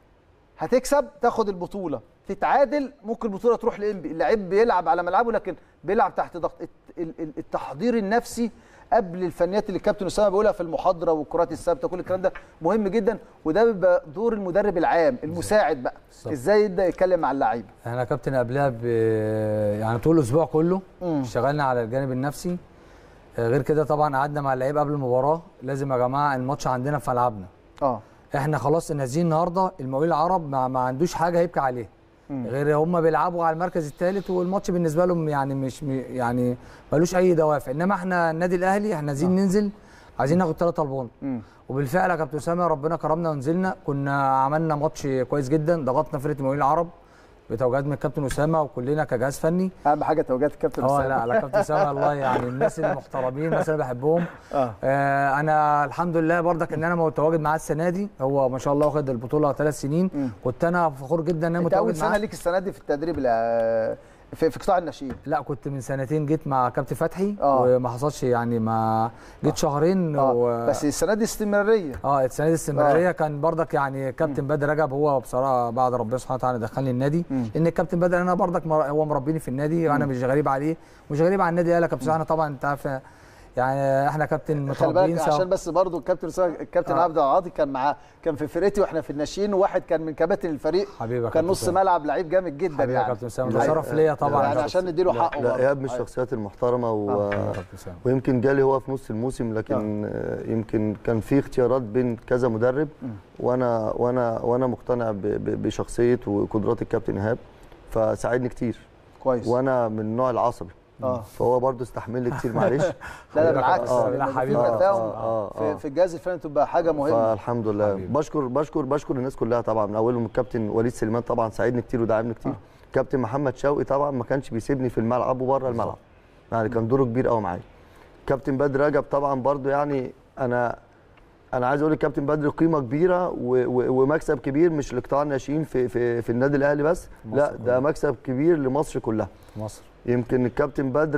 هتكسب تاخد البطوله تتعادل ممكن البطوله تروح لانبي اللعيب بيلعب على ملعبه لكن بيلعب تحت ضغط الت- ال- ال- التحضير النفسي قبل الفنيات اللي الكابتن اسامه بيقولها في المحاضره والكرات الثابته كل الكلام ده مهم جدا وده بيبقى دور المدرب العام المساعد بقى بالظبط. ازاي يبدا يتكلم مع اللعيبه احنا كابتن قبلها ب... يعني طول الاسبوع كله مم. اشتغلنا على الجانب النفسي آه، غير كده طبعا قعدنا مع اللعيبه قبل المباراه لازم يا جماعه الماتش عندنا في ملعبنا اه احنا خلاص نازلين النهارده المقاولين العرب ما, ما عندوش حاجه هيبكي عليها مم. غير هم بيلعبوا على المركز الثالث والماتش بالنسبه لهم يعني مش م- يعني ملوش اي دوافع انما احنا النادي الاهلي احنا عايزين ننزل عايزين ناخد ثلاثة البون مم. وبالفعل يا كابتن اسامه ربنا كرمنا ونزلنا كنا عملنا ماتش كويس جدا ضغطنا فرقه المقاولين العرب بتوجيهات من الكابتن اسامه وكلنا كجهاز فني اهم حاجه توجيهات الكابتن اه اسامه لا لا كابتن اسامه الله يعني الناس المحترمين الناس اللي بحبهم اه آه انا الحمد لله برضك ان انا متواجد معاه السنه دي هو ما شاء الله واخد البطوله ثلاث سنين مم. كنت انا فخور جدا ان انا انت اول متواجد سنه معاه ليك السنه دي في التدريب الع- في, في قطاع الناشئين لا كنت من سنتين جيت مع كابتن فتحي آه. وما حصلش يعني ما جيت شهرين اه و... بس السنه دي استمراريه اه السنه دي استمراريه كان برضك يعني كابتن بدر رجب هو بصراحه بعد ربنا سبحانه وتعالى دخلني النادي مم. ان الكابتن بدر انا برضك مر... هو مربيني في النادي وانا مش غريب عليه مش غريب على النادي قال كابتن احنا طبعا انت عارف يعني احنا كابتن خلي متربيين بالك سوا عشان بس برضو الكابتن أسامة- الكابتن آه. عبد العاطي كان معاه كان في فرقتي واحنا في الناشئين وواحد كان من كباتن الفريق حبيبي يا كان كابتن نص أسامة. ملعب لعيب جامد جدا حبيبي يا يعني كابتن اسامه ده الحقيقة. شرف ليا طبعا يعني عشان نديله لا, حقه لا برضه. ايهاب من أيوة. الشخصيات المحترمه و... آه. كابتن أسامة. ويمكن جالي هو في نص الموسم لكن آه. يمكن كان في اختيارات بين كذا مدرب وانا وانا وانا مقتنع ب... ب... بشخصيه وقدرات الكابتن ايهاب فساعدني كتير كويس وانا من النوع العصبي اه فهو برضه استحملني كتير معلش لا لا بالعكس آه، لما لا في حبيبي. تفاهم آه، آه، في, آه. في الجهاز الفني تبقى حاجه مهمه فالحمد لله حبيبي. بشكر بشكر بشكر الناس كلها طبعا من اولهم الكابتن وليد سليمان طبعا ساعدني كتير ودعمني كتير آه. كابتن محمد شوقي طبعا ما كانش بيسيبني في الملعب وبره الملعب يعني كان دوره كبير قوي معايا كابتن بدر رجب طبعا برضو يعني انا انا عايز اقول الكابتن بدر قيمه كبيره و- و- ومكسب كبير مش لقطاع الناشئين في في في النادي الاهلي بس لا ده مكسب كبير لمصر كلها مصر يمكن الكابتن بدر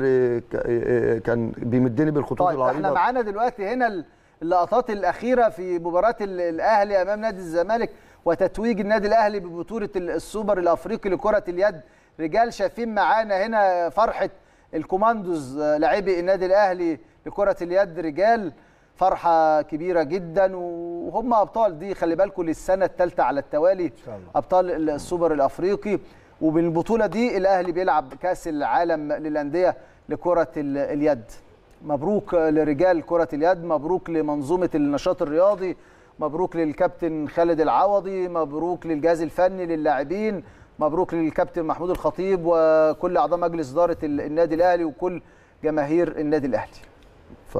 ك- كان بيمدني بالخطوط طيب احنا العريضه معانا دلوقتي هنا ال- اللقطات الاخيره في مباراه ال- الاهلي امام نادي الزمالك وتتويج النادي الاهلي ببطوله ال- السوبر الافريقي لكره اليد رجال شايفين معانا هنا فرحه الكوماندوز آه، لاعبي النادي الاهلي لكره اليد رجال فرحه كبيره جدا وهم ابطال دي خلي بالكم للسنه الثالثه على التوالي شاء الله. ابطال السوبر الافريقي وبالبطوله دي الاهلي بيلعب كاس العالم للانديه لكره ال- اليد مبروك لرجال كره اليد مبروك لمنظومه النشاط الرياضي مبروك للكابتن خالد العوضي مبروك للجهاز الفني للاعبين مبروك للكابتن محمود الخطيب وكل اعضاء مجلس اداره ال- النادي الاهلي وكل جماهير النادي الاهلي ف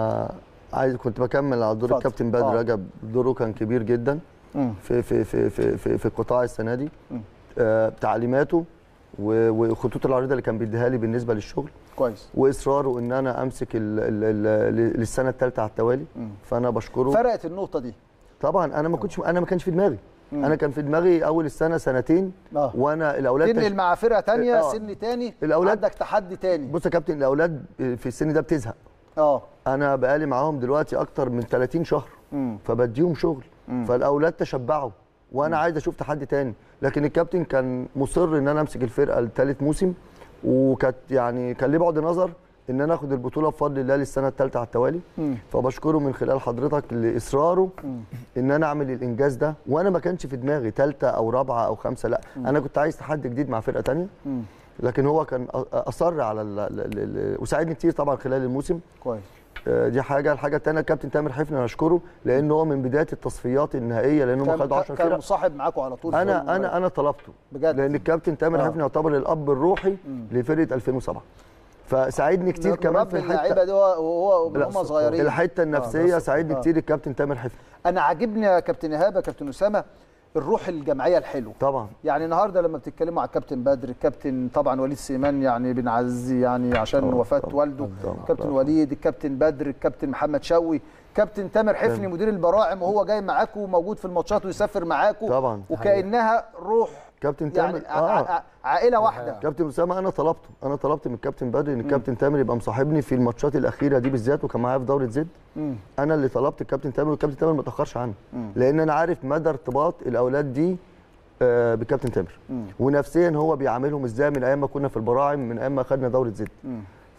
عايز كنت بكمل على دور اتفضل. الكابتن بدر آه. رجب دوره كان كبير جدا مم. في في في في في, في القطاع السنه دي مم. آه تعليماته و- وخطوط العريضه اللي كان بيديها لي بالنسبه للشغل كويس واصراره ان انا امسك ال ال ال للسنه الثالثه على التوالي مم. فانا بشكره فرقت النقطه دي طبعا انا ما كنتش انا ما كانش في دماغي مم. انا كان في دماغي اول السنه سنتين اه وانا الاولاد تنقل تش... مع فرقه تانية آه. سن تاني الأولاد- عندك تحدي تاني بص يا كابتن الاولاد في السن ده بتزهق اه انا بقالي معاهم دلوقتي اكتر من 30 شهر مم. فبديهم شغل مم. فالاولاد تشبعوا وانا عايز اشوف تحدي تاني لكن الكابتن كان مصر ان انا امسك الفرقه لثالث موسم وكانت يعني كان ليه بعد نظر ان انا اخد البطوله بفضل الله للسنه الثالثه على التوالي مم. فبشكره من خلال حضرتك لاصراره مم. ان انا اعمل الانجاز ده وانا ما كانش في دماغي ثالثه او رابعه او خمسه لا انا كنت عايز تحدي جديد مع فرقه تانية مم. لكن هو كان أ- اصر على ال ال ال وساعدني كتير طبعا خلال الموسم كويس آه، دي حاجه الحاجه الثانيه الكابتن تامر حفني انا اشكره لان هو من بدايه التصفيات النهائيه لان هم كان خدوا 10 كان فرق مصاحب معاكم على طول في انا المباراة. انا انا طلبته بجد لان الكابتن تامر آه. حفني يعتبر الاب الروحي لفرقه 2007 فساعدني كتير كمان مربي في اللعيبه الحته دي وهو لا، هم صغيرين الحته النفسيه آه. ساعدني آه. كتير الكابتن تامر حفني انا عاجبني يا كابتن ايهاب يا كابتن اسامه الروح الجماعيه الحلوه طبعا يعني النهارده لما بتتكلموا على الكابتن بدر الكابتن طبعا وليد سليمان يعني بنعزي يعني عشان طبعاً، وفاه طبعاً، والده طبعاً، الكابتن طبعاً. وليد الكابتن بدر الكابتن محمد شوقي كابتن تامر حفني مدير البراعم وهو جاي معاكم وموجود في الماتشات ويسافر معاكم طبعاً. وكانها روح كابتن يعني تامر ع- ع- عائله واحده كابتن اسامه انا طلبته انا طلبت من الكابتن بدري ان الكابتن تامر يبقى مصاحبني في الماتشات الاخيره دي بالذات وكان معايا في دوره زد مم. انا اللي طلبت الكابتن تامر والكابتن تامر ما تاخرش عني لان انا عارف مدى ارتباط الاولاد دي آه، بالكابتن تامر ونفسيا هو بيعاملهم ازاي من ايام ما كنا في البراعم من ايام ما خدنا دوره زد مم.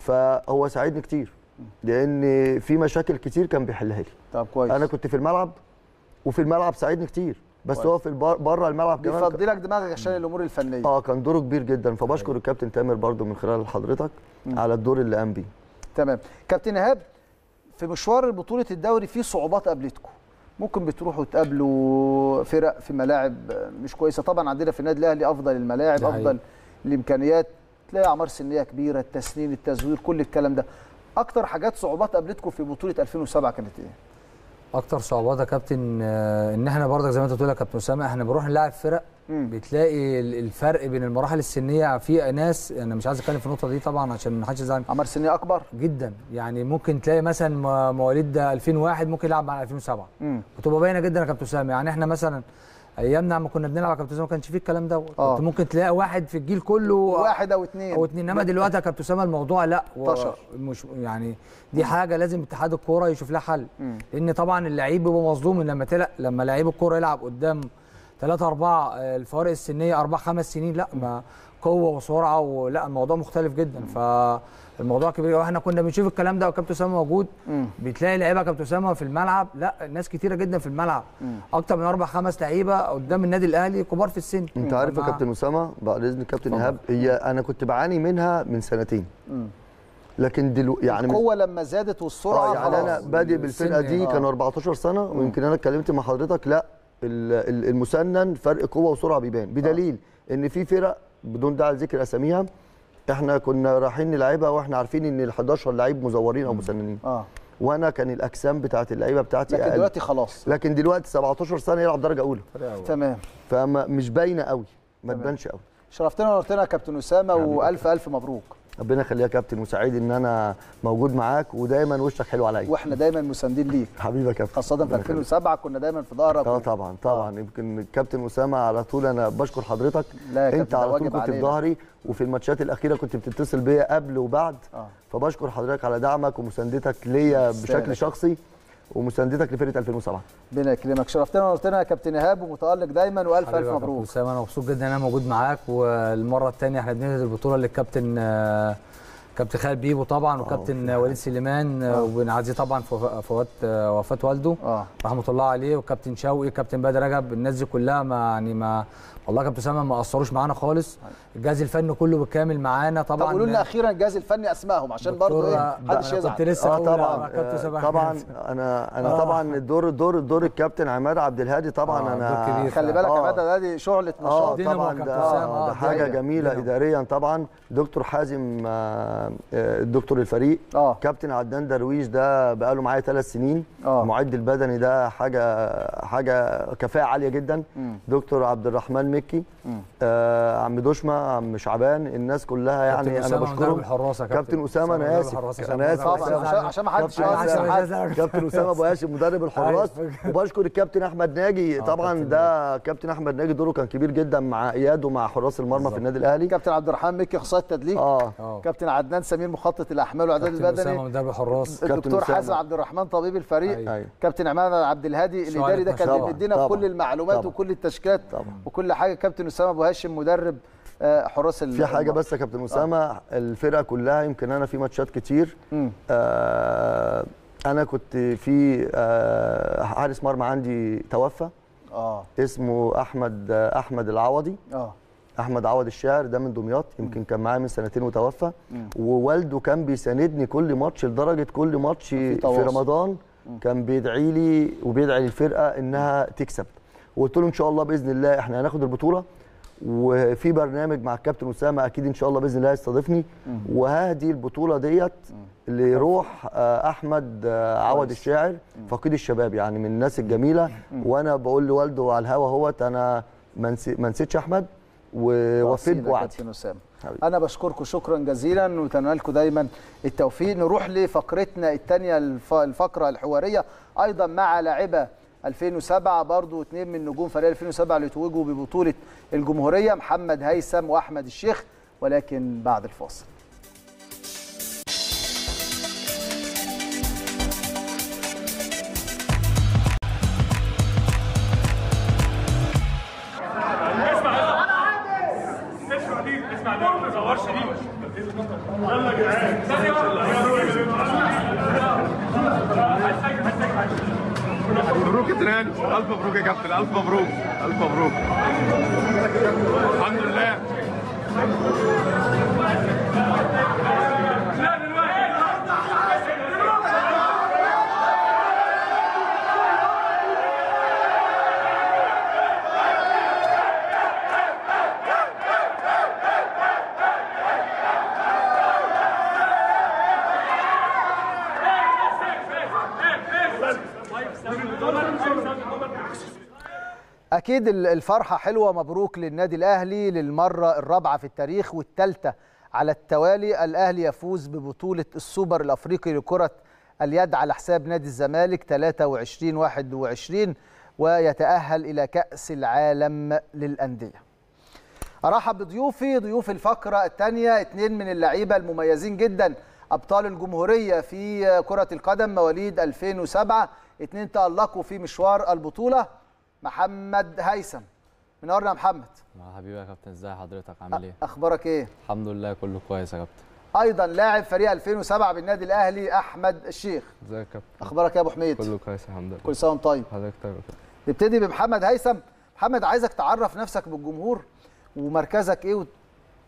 فهو ساعدني كتير لان في مشاكل كتير كان بيحلها لي طب كويس انا كنت في الملعب وفي الملعب ساعدني كتير بس كويس. هو في البر... بره الملعب كمان كان- بيفضلك دماغك عشان الامور الفنيه اه كان دوره كبير جدا فبشكر الكابتن تامر برضو من خلال حضرتك على الدور اللي قام بيه تمام كابتن ايهاب في مشوار بطوله الدوري في صعوبات قابلتكم ممكن بتروحوا تقابلوا فرق في ملاعب مش كويسه طبعا عندنا في النادي الاهلي افضل الملاعب ده حقيقي. افضل الامكانيات تلاقي اعمار سنيه كبيره التسنين التزوير كل الكلام ده اكتر حاجات صعوبات قابلتكم في بطوله 2007 كانت ايه اكتر صعوبات يا كابتن آه، ان احنا برضك زي ما انت بتقول يا كابتن اسامه احنا بنروح نلعب فرق مم. بتلاقي ال- الفرق بين المراحل السنيه في ناس انا مش عايز اتكلم في النقطه دي طبعا عشان ما حدش يزعل اعمار سنيه اكبر جدا يعني ممكن تلاقي مثلا م- مواليد ده 2001 ممكن يلعب مع 2007 مم. بتبقى باينه جدا يا كابتن اسامه يعني احنا مثلا ايامنا لما كنا بنلعب يا كابتن اسامه ما كانش فيه الكلام ده آه. كنت ممكن تلاقي واحد في الجيل كله واحد او اثنين او اتنين انما دلوقتي يا كابتن اسامه الموضوع لا و- انتشر. مش يعني دي حاجه لازم اتحاد الكوره يشوف لها حل مم. لان طبعا اللعيب بيبقى مظلوم لما تلع... لما لعيب الكوره يلعب قدام ثلاثة أربعة آه، الفوارق السنية أربع خمس سنين لا ما قوة وسرعة ولا الموضوع مختلف جدا فالموضوع كبير واحنا كنا بنشوف الكلام ده وكابتن أسامة موجود مم. بتلاقي لعيبة كابتن أسامة في الملعب لا ناس كتيرة جدا في الملعب أكتر من أربع خمس لعيبة قدام النادي الأهلي كبار في السن انت عارف يا مع- كابتن اسامه بعد اذن الكابتن اتفضل. ايهاب هي انا كنت بعاني منها من سنتين مم. لكن دلوقتي يعني من القوه لما زادت والسرعه اه يعني انا خلاص. بادئ بالفرقه السن- دي آه. كانوا 14 سنه ويمكن انا اتكلمت مع حضرتك لا ال- ال- المسنن فرق قوه وسرعه بيبان بدليل ان في فرق بدون داعي لذكر اساميها احنا كنا رايحين نلعبها واحنا عارفين ان ال 11 لعيب مزورين او مسننين اه وانا كان الاجسام بتاعت اللعيبه بتاعتي لكن اقل دلوقتي خلاص لكن دلوقتي 17 سنه يلعب درجه اولى تمام فمش باينه قوي ما تمام. تبانش قوي شرفتنا ونورتنا يا كابتن اسامه والف الف مبروك ربنا يخليك يا كابتن وسعيد ان انا موجود معاك ودايما وشك حلو عليا واحنا دايما مساندين ليك حبيبي يا كابتن خاصه في ربنا يخليك. 2007 كنا دايما في ظهرك اه طبعا طبعا يمكن الكابتن اسامه على طول انا بشكر حضرتك لا يا كابتن، انت ده على طول واجب كنت في علينا. ظهري وفي الماتشات الاخيره كنت بتتصل بيا قبل وبعد اه فبشكر حضرتك على دعمك ومساندتك ليا تستاهل. بشكل شخصي ومساندتك لفرقه 2007 ربنا يكرمك شرفتنا ونورتنا يا كابتن ايهاب ومتالق دايما والف الف حبيبي يا كابتن مبروك اسامه انا مبسوط جدا ان انا موجود معاك والمره الثانيه احنا بننهي البطوله للكابتن آه، كابتن خالد بيبو طبعا وكابتن وليد سليمان آه، وبنعزيه طبعا في وف- في وفاه آه، وفاه والده اه رحمه الله عليه وكابتن شوقي كابتن بدر رجب الناس دي كلها ما يعني ما والله كابتن اسامه ما قصروش معانا خالص الجهاز الفني كله بالكامل معانا طب طبعا قولوا لنا اخيرا الجهاز الفني اسمائهم عشان برضه دكتور- ايه محدش أنا كنت يزعل لسه اه أقول على طبعا كابتن آه، سبع طبعا حاجات. انا انا آه. طبعا الدور الدور دور الكابتن عماد عبد الهادي طبعا آه، انا دور كبير. خلي بالك يا آه. مدى ده دي شعله اه نشاط دينامو طبعا كابتن ده, أسامة، آه، ده حاجه دينامو. جميله دينامو. اداريا طبعا دكتور حازم آه، آه، الدكتور الفريق اه كابتن عدنان درويش ده بقاله معايا ثلاث سنين اه المعد البدني ده حاجه حاجه كفاءه عاليه جدا مم. دكتور عبد الرحمن مكي مم. آه عم دشمه عم شعبان الناس كلها يعني انا أسامة مدرب بشكرهم الحراسة يا كابتن اسامه انا مدرب اسف الحراسة، انا اسف أسامة طبعا مدرب عشان عشان ما حدش كابتن يزعل أسامة. حد. كابتن اسامه ابو هاشم مدرب الحراس وبشكر الكابتن احمد ناجي آه، طبعا كابتن ده كابتن احمد ناجي دوره كان كبير جدا مع اياد ومع حراس المرمى في بالظبط. النادي الاهلي كابتن عبد الرحمن مكي اخصائي التدليك اه اه كابتن عدنان سمير مخطط الاحمال والاعداد كابتن اسامه البدني مدرب الحراس كابتن الدكتور أسامة. حازم عبد الرحمن طبيب الفريق أيوة. ايوه كابتن عماد عبد الهادي الاداري ده كان طبعاً، بيدينا طبعاً، كل المعلومات طبعاً. وكل التشكيلات طبعا وكل حاجه كابتن اسامه ابو هاشم مدرب آه، حراس ال- في حاجه المرمى. بس يا كابتن اسامه الفرقه كلها يمكن انا في ماتشات كتير مم. آه انا كنت في آه حارس مرمى عندي توفى اه اسمه احمد آه احمد العوضي اه احمد عوض الشاعر ده من دمياط يمكن كان معايا من سنتين وتوفى مم. ووالده كان بيساندني كل ماتش لدرجه كل ماتش في تواصل. رمضان كان بيدعي لي وبيدعي للفرقه انها تكسب وقلت له ان شاء الله باذن الله احنا هناخد البطوله وفي برنامج مع الكابتن اسامه اكيد ان شاء الله باذن الله هيستضيفني وههدي البطوله ديت لروح آه، احمد آه، عوض كويس. الشاعر فقيد الشباب يعني من الناس الجميله وانا بقول لوالده على الهوا اهوت انا ما نسي- ما نسيتش احمد ووفيت وصينا بوعدي كابتن اسامه حبيبي. انا بشكركم شكرا جزيلا واتمنى لكم دايما التوفيق نروح لفقرتنا الثانيه الفقره الحواريه ايضا مع لاعبه 2007 برضو اثنين من نجوم فريق 2007 اللي توجوا ببطوله الجمهوريه محمد هيثم واحمد الشيخ ولكن بعد الفاصل اسمع دي اسمع دي ما تصورش دي يلا يا جدعان مبروك يا تران الف مبروك يا كابتن الف مبروك الف مبروك الحمد لله اكيد ال- الفرحه حلوه مبروك للنادي الاهلي للمره الرابعه في التاريخ والثالثه على التوالي الاهلي يفوز ببطوله السوبر الافريقي لكره اليد على حساب نادي الزمالك 23 21 ويتاهل الى كاس العالم للانديه ارحب بضيوفي ضيوف الفقره الثانيه اثنين من اللعيبه المميزين جدا ابطال الجمهوريه في كره القدم مواليد 2007 اثنين تالقوا في مشوار البطوله محمد هيثم منورنا يا محمد مع حبيبي يا كابتن ازي حضرتك عامل ايه؟ اخبارك ايه الحمد لله كله كويس يا كابتن ايضا لاعب فريق 2007 بالنادي الاهلي احمد الشيخ ازيك يا كابتن اخبارك إيه يا ابو حميد كله كويس الحمد لله كل سنه وانت طيب حضرتك طيب يا كابتن. نبتدي بمحمد هيثم محمد عايزك تعرف نفسك بالجمهور ومركزك ايه وت...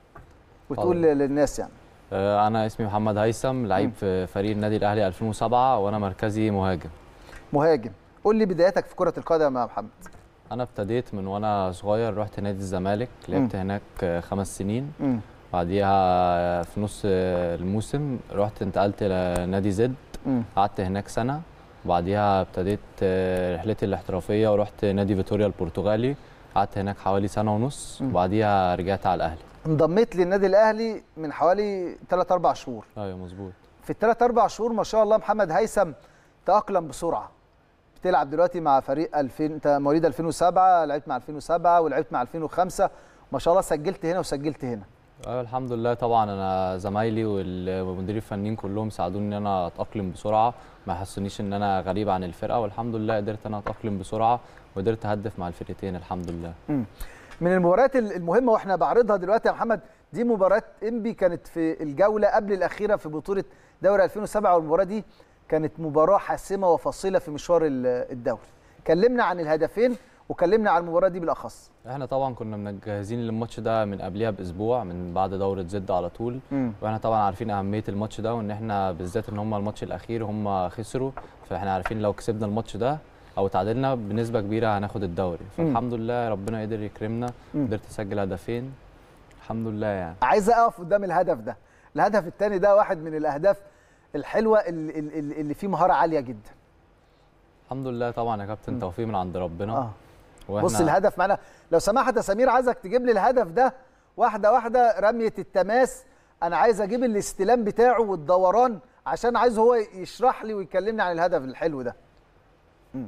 وتقول حاضر. للناس يعني آه، انا اسمي محمد هيثم لعيب في فريق النادي الاهلي 2007 وانا مركزي مهاجم مهاجم قول لي بدايتك في كره القدم يا محمد انا ابتديت من وانا صغير رحت نادي الزمالك لعبت هناك آه، خمس سنين مم. بعديها في نص آه، الموسم رحت انتقلت لنادي زد مم. قعدت هناك سنه وبعديها ابتديت آه، رحلتي الاحترافيه ورحت نادي فيتوريا البرتغالي قعدت هناك حوالي سنه ونص وبعديها رجعت على الاهلي انضميت للنادي الاهلي من حوالي 3 4 شهور ايوه مظبوط في الثلاث اربع شهور ما شاء الله محمد هيثم تاقلم بسرعه بتلعب دلوقتي مع فريق 2000 انت مواليد 2007 لعبت مع 2007 ولعبت مع 2005 ما شاء الله سجلت هنا وسجلت هنا ايوه الحمد لله طبعا انا زمايلي والمدير الفنيين كلهم ساعدوني ان انا اتاقلم بسرعه ما يحسونيش ان انا غريب عن الفرقه والحمد لله قدرت انا اتاقلم بسرعه وقدرت اهدف مع الفرقتين الحمد لله من المباريات ال- المهمه واحنا بعرضها دلوقتي يا محمد دي مباراه انبي كانت في الجوله قبل الاخيره في بطوله دوري 2007 والمباراه دي كانت مباراه حاسمه وفاصله في مشوار ال- الدوري كلمنا عن الهدفين وكلمنا عن المباراه دي بالاخص احنا طبعا كنا مجهزين للماتش ده من قبلها باسبوع من بعد دوره زد على طول مم. واحنا طبعا عارفين اهميه الماتش ده وان احنا بالذات ان هم الماتش الاخير هم خسروا فاحنا عارفين لو كسبنا الماتش ده او تعادلنا بنسبه كبيره هناخد الدوري فالحمد لله ربنا قدر يكرمنا مم. قدرت اسجل هدفين الحمد لله يعني عايز اقف قدام الهدف ده الهدف الثاني ده واحد من الاهداف الحلوه اللي, اللي اللي فيه مهاره عاليه جدا الحمد لله طبعا يا كابتن توفيق من عند ربنا اه واحنا بص الهدف معانا لو سمحت يا سمير عايزك تجيب لي الهدف ده واحده واحده رميه التماس انا عايز اجيب الاستلام بتاعه والدوران عشان عايز هو يشرح لي ويكلمني عن الهدف الحلو ده مم.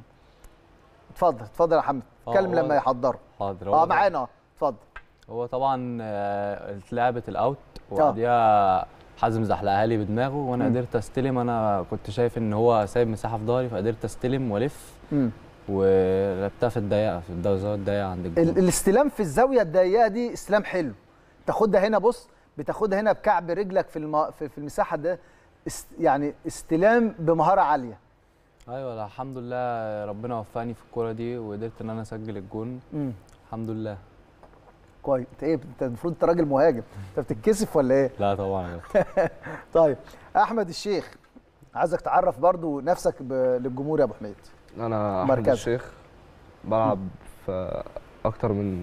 اتفضل اتفضل يا حمد آه، اتكلم هو- لما يحضره حاضر اه هو معانا اه اتفضل هو طبعا آه، اتلعبت الاوت وبعديها حازم زحلقها لي بدماغه وانا مم. قدرت استلم انا كنت شايف ان هو سايب مساحه في ظهري فقدرت استلم والف مم. ولعبتها في الضيقه في الزاويه الضيقه عند ال- الجول الاستلام في الزاويه الضيقه دي استلام حلو تاخدها هنا بص بتاخدها هنا بكعب رجلك في الم... في في المساحه ده است... يعني استلام بمهاره عاليه ايوه لا، الحمد لله ربنا وفقني في الكوره دي وقدرت ان انا اسجل الجون امم الحمد لله كويس انت ايه انت المفروض انت راجل مهاجم انت بتتكسف ولا ايه لا طبعا يا كابتن. طيب احمد الشيخ عايزك تعرف برضو نفسك ب... للجمهور يا ابو حميد انا احمد مركزك. الشيخ بلعب في اكتر من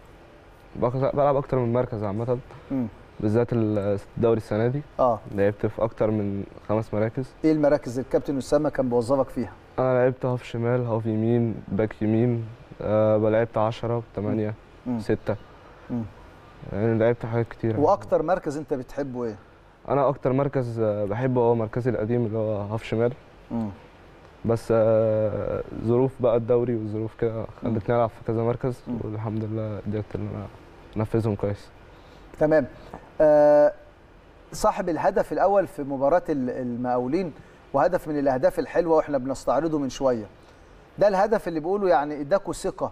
بك- بلعب اكتر من مركز عامه امم بالذات الدوري السنه دي اه لعبت في اكتر من خمس مراكز ايه المراكز اللي الكابتن اسامه كان بيوظفك فيها انا لعبت هاف شمال هاف يمين باك يمين أه لعبت 10 8 مم. 6 مم. يعني لعبت حاجات كتير واكتر مركز انت بتحبه ايه انا اكتر مركز آه، بحبه هو مركزي القديم اللي هو هاف شمال امم بس آه، ظروف بقى الدوري والظروف كده مم. خلتني العب في كذا مركز مم. والحمد لله قدرت ان انا انفذهم كويس تمام آه صاحب الهدف الاول في مباراه ال- المقاولين وهدف من الاهداف الحلوه واحنا بنستعرضه من شويه ده الهدف اللي بيقولوا يعني اداكوا ثقه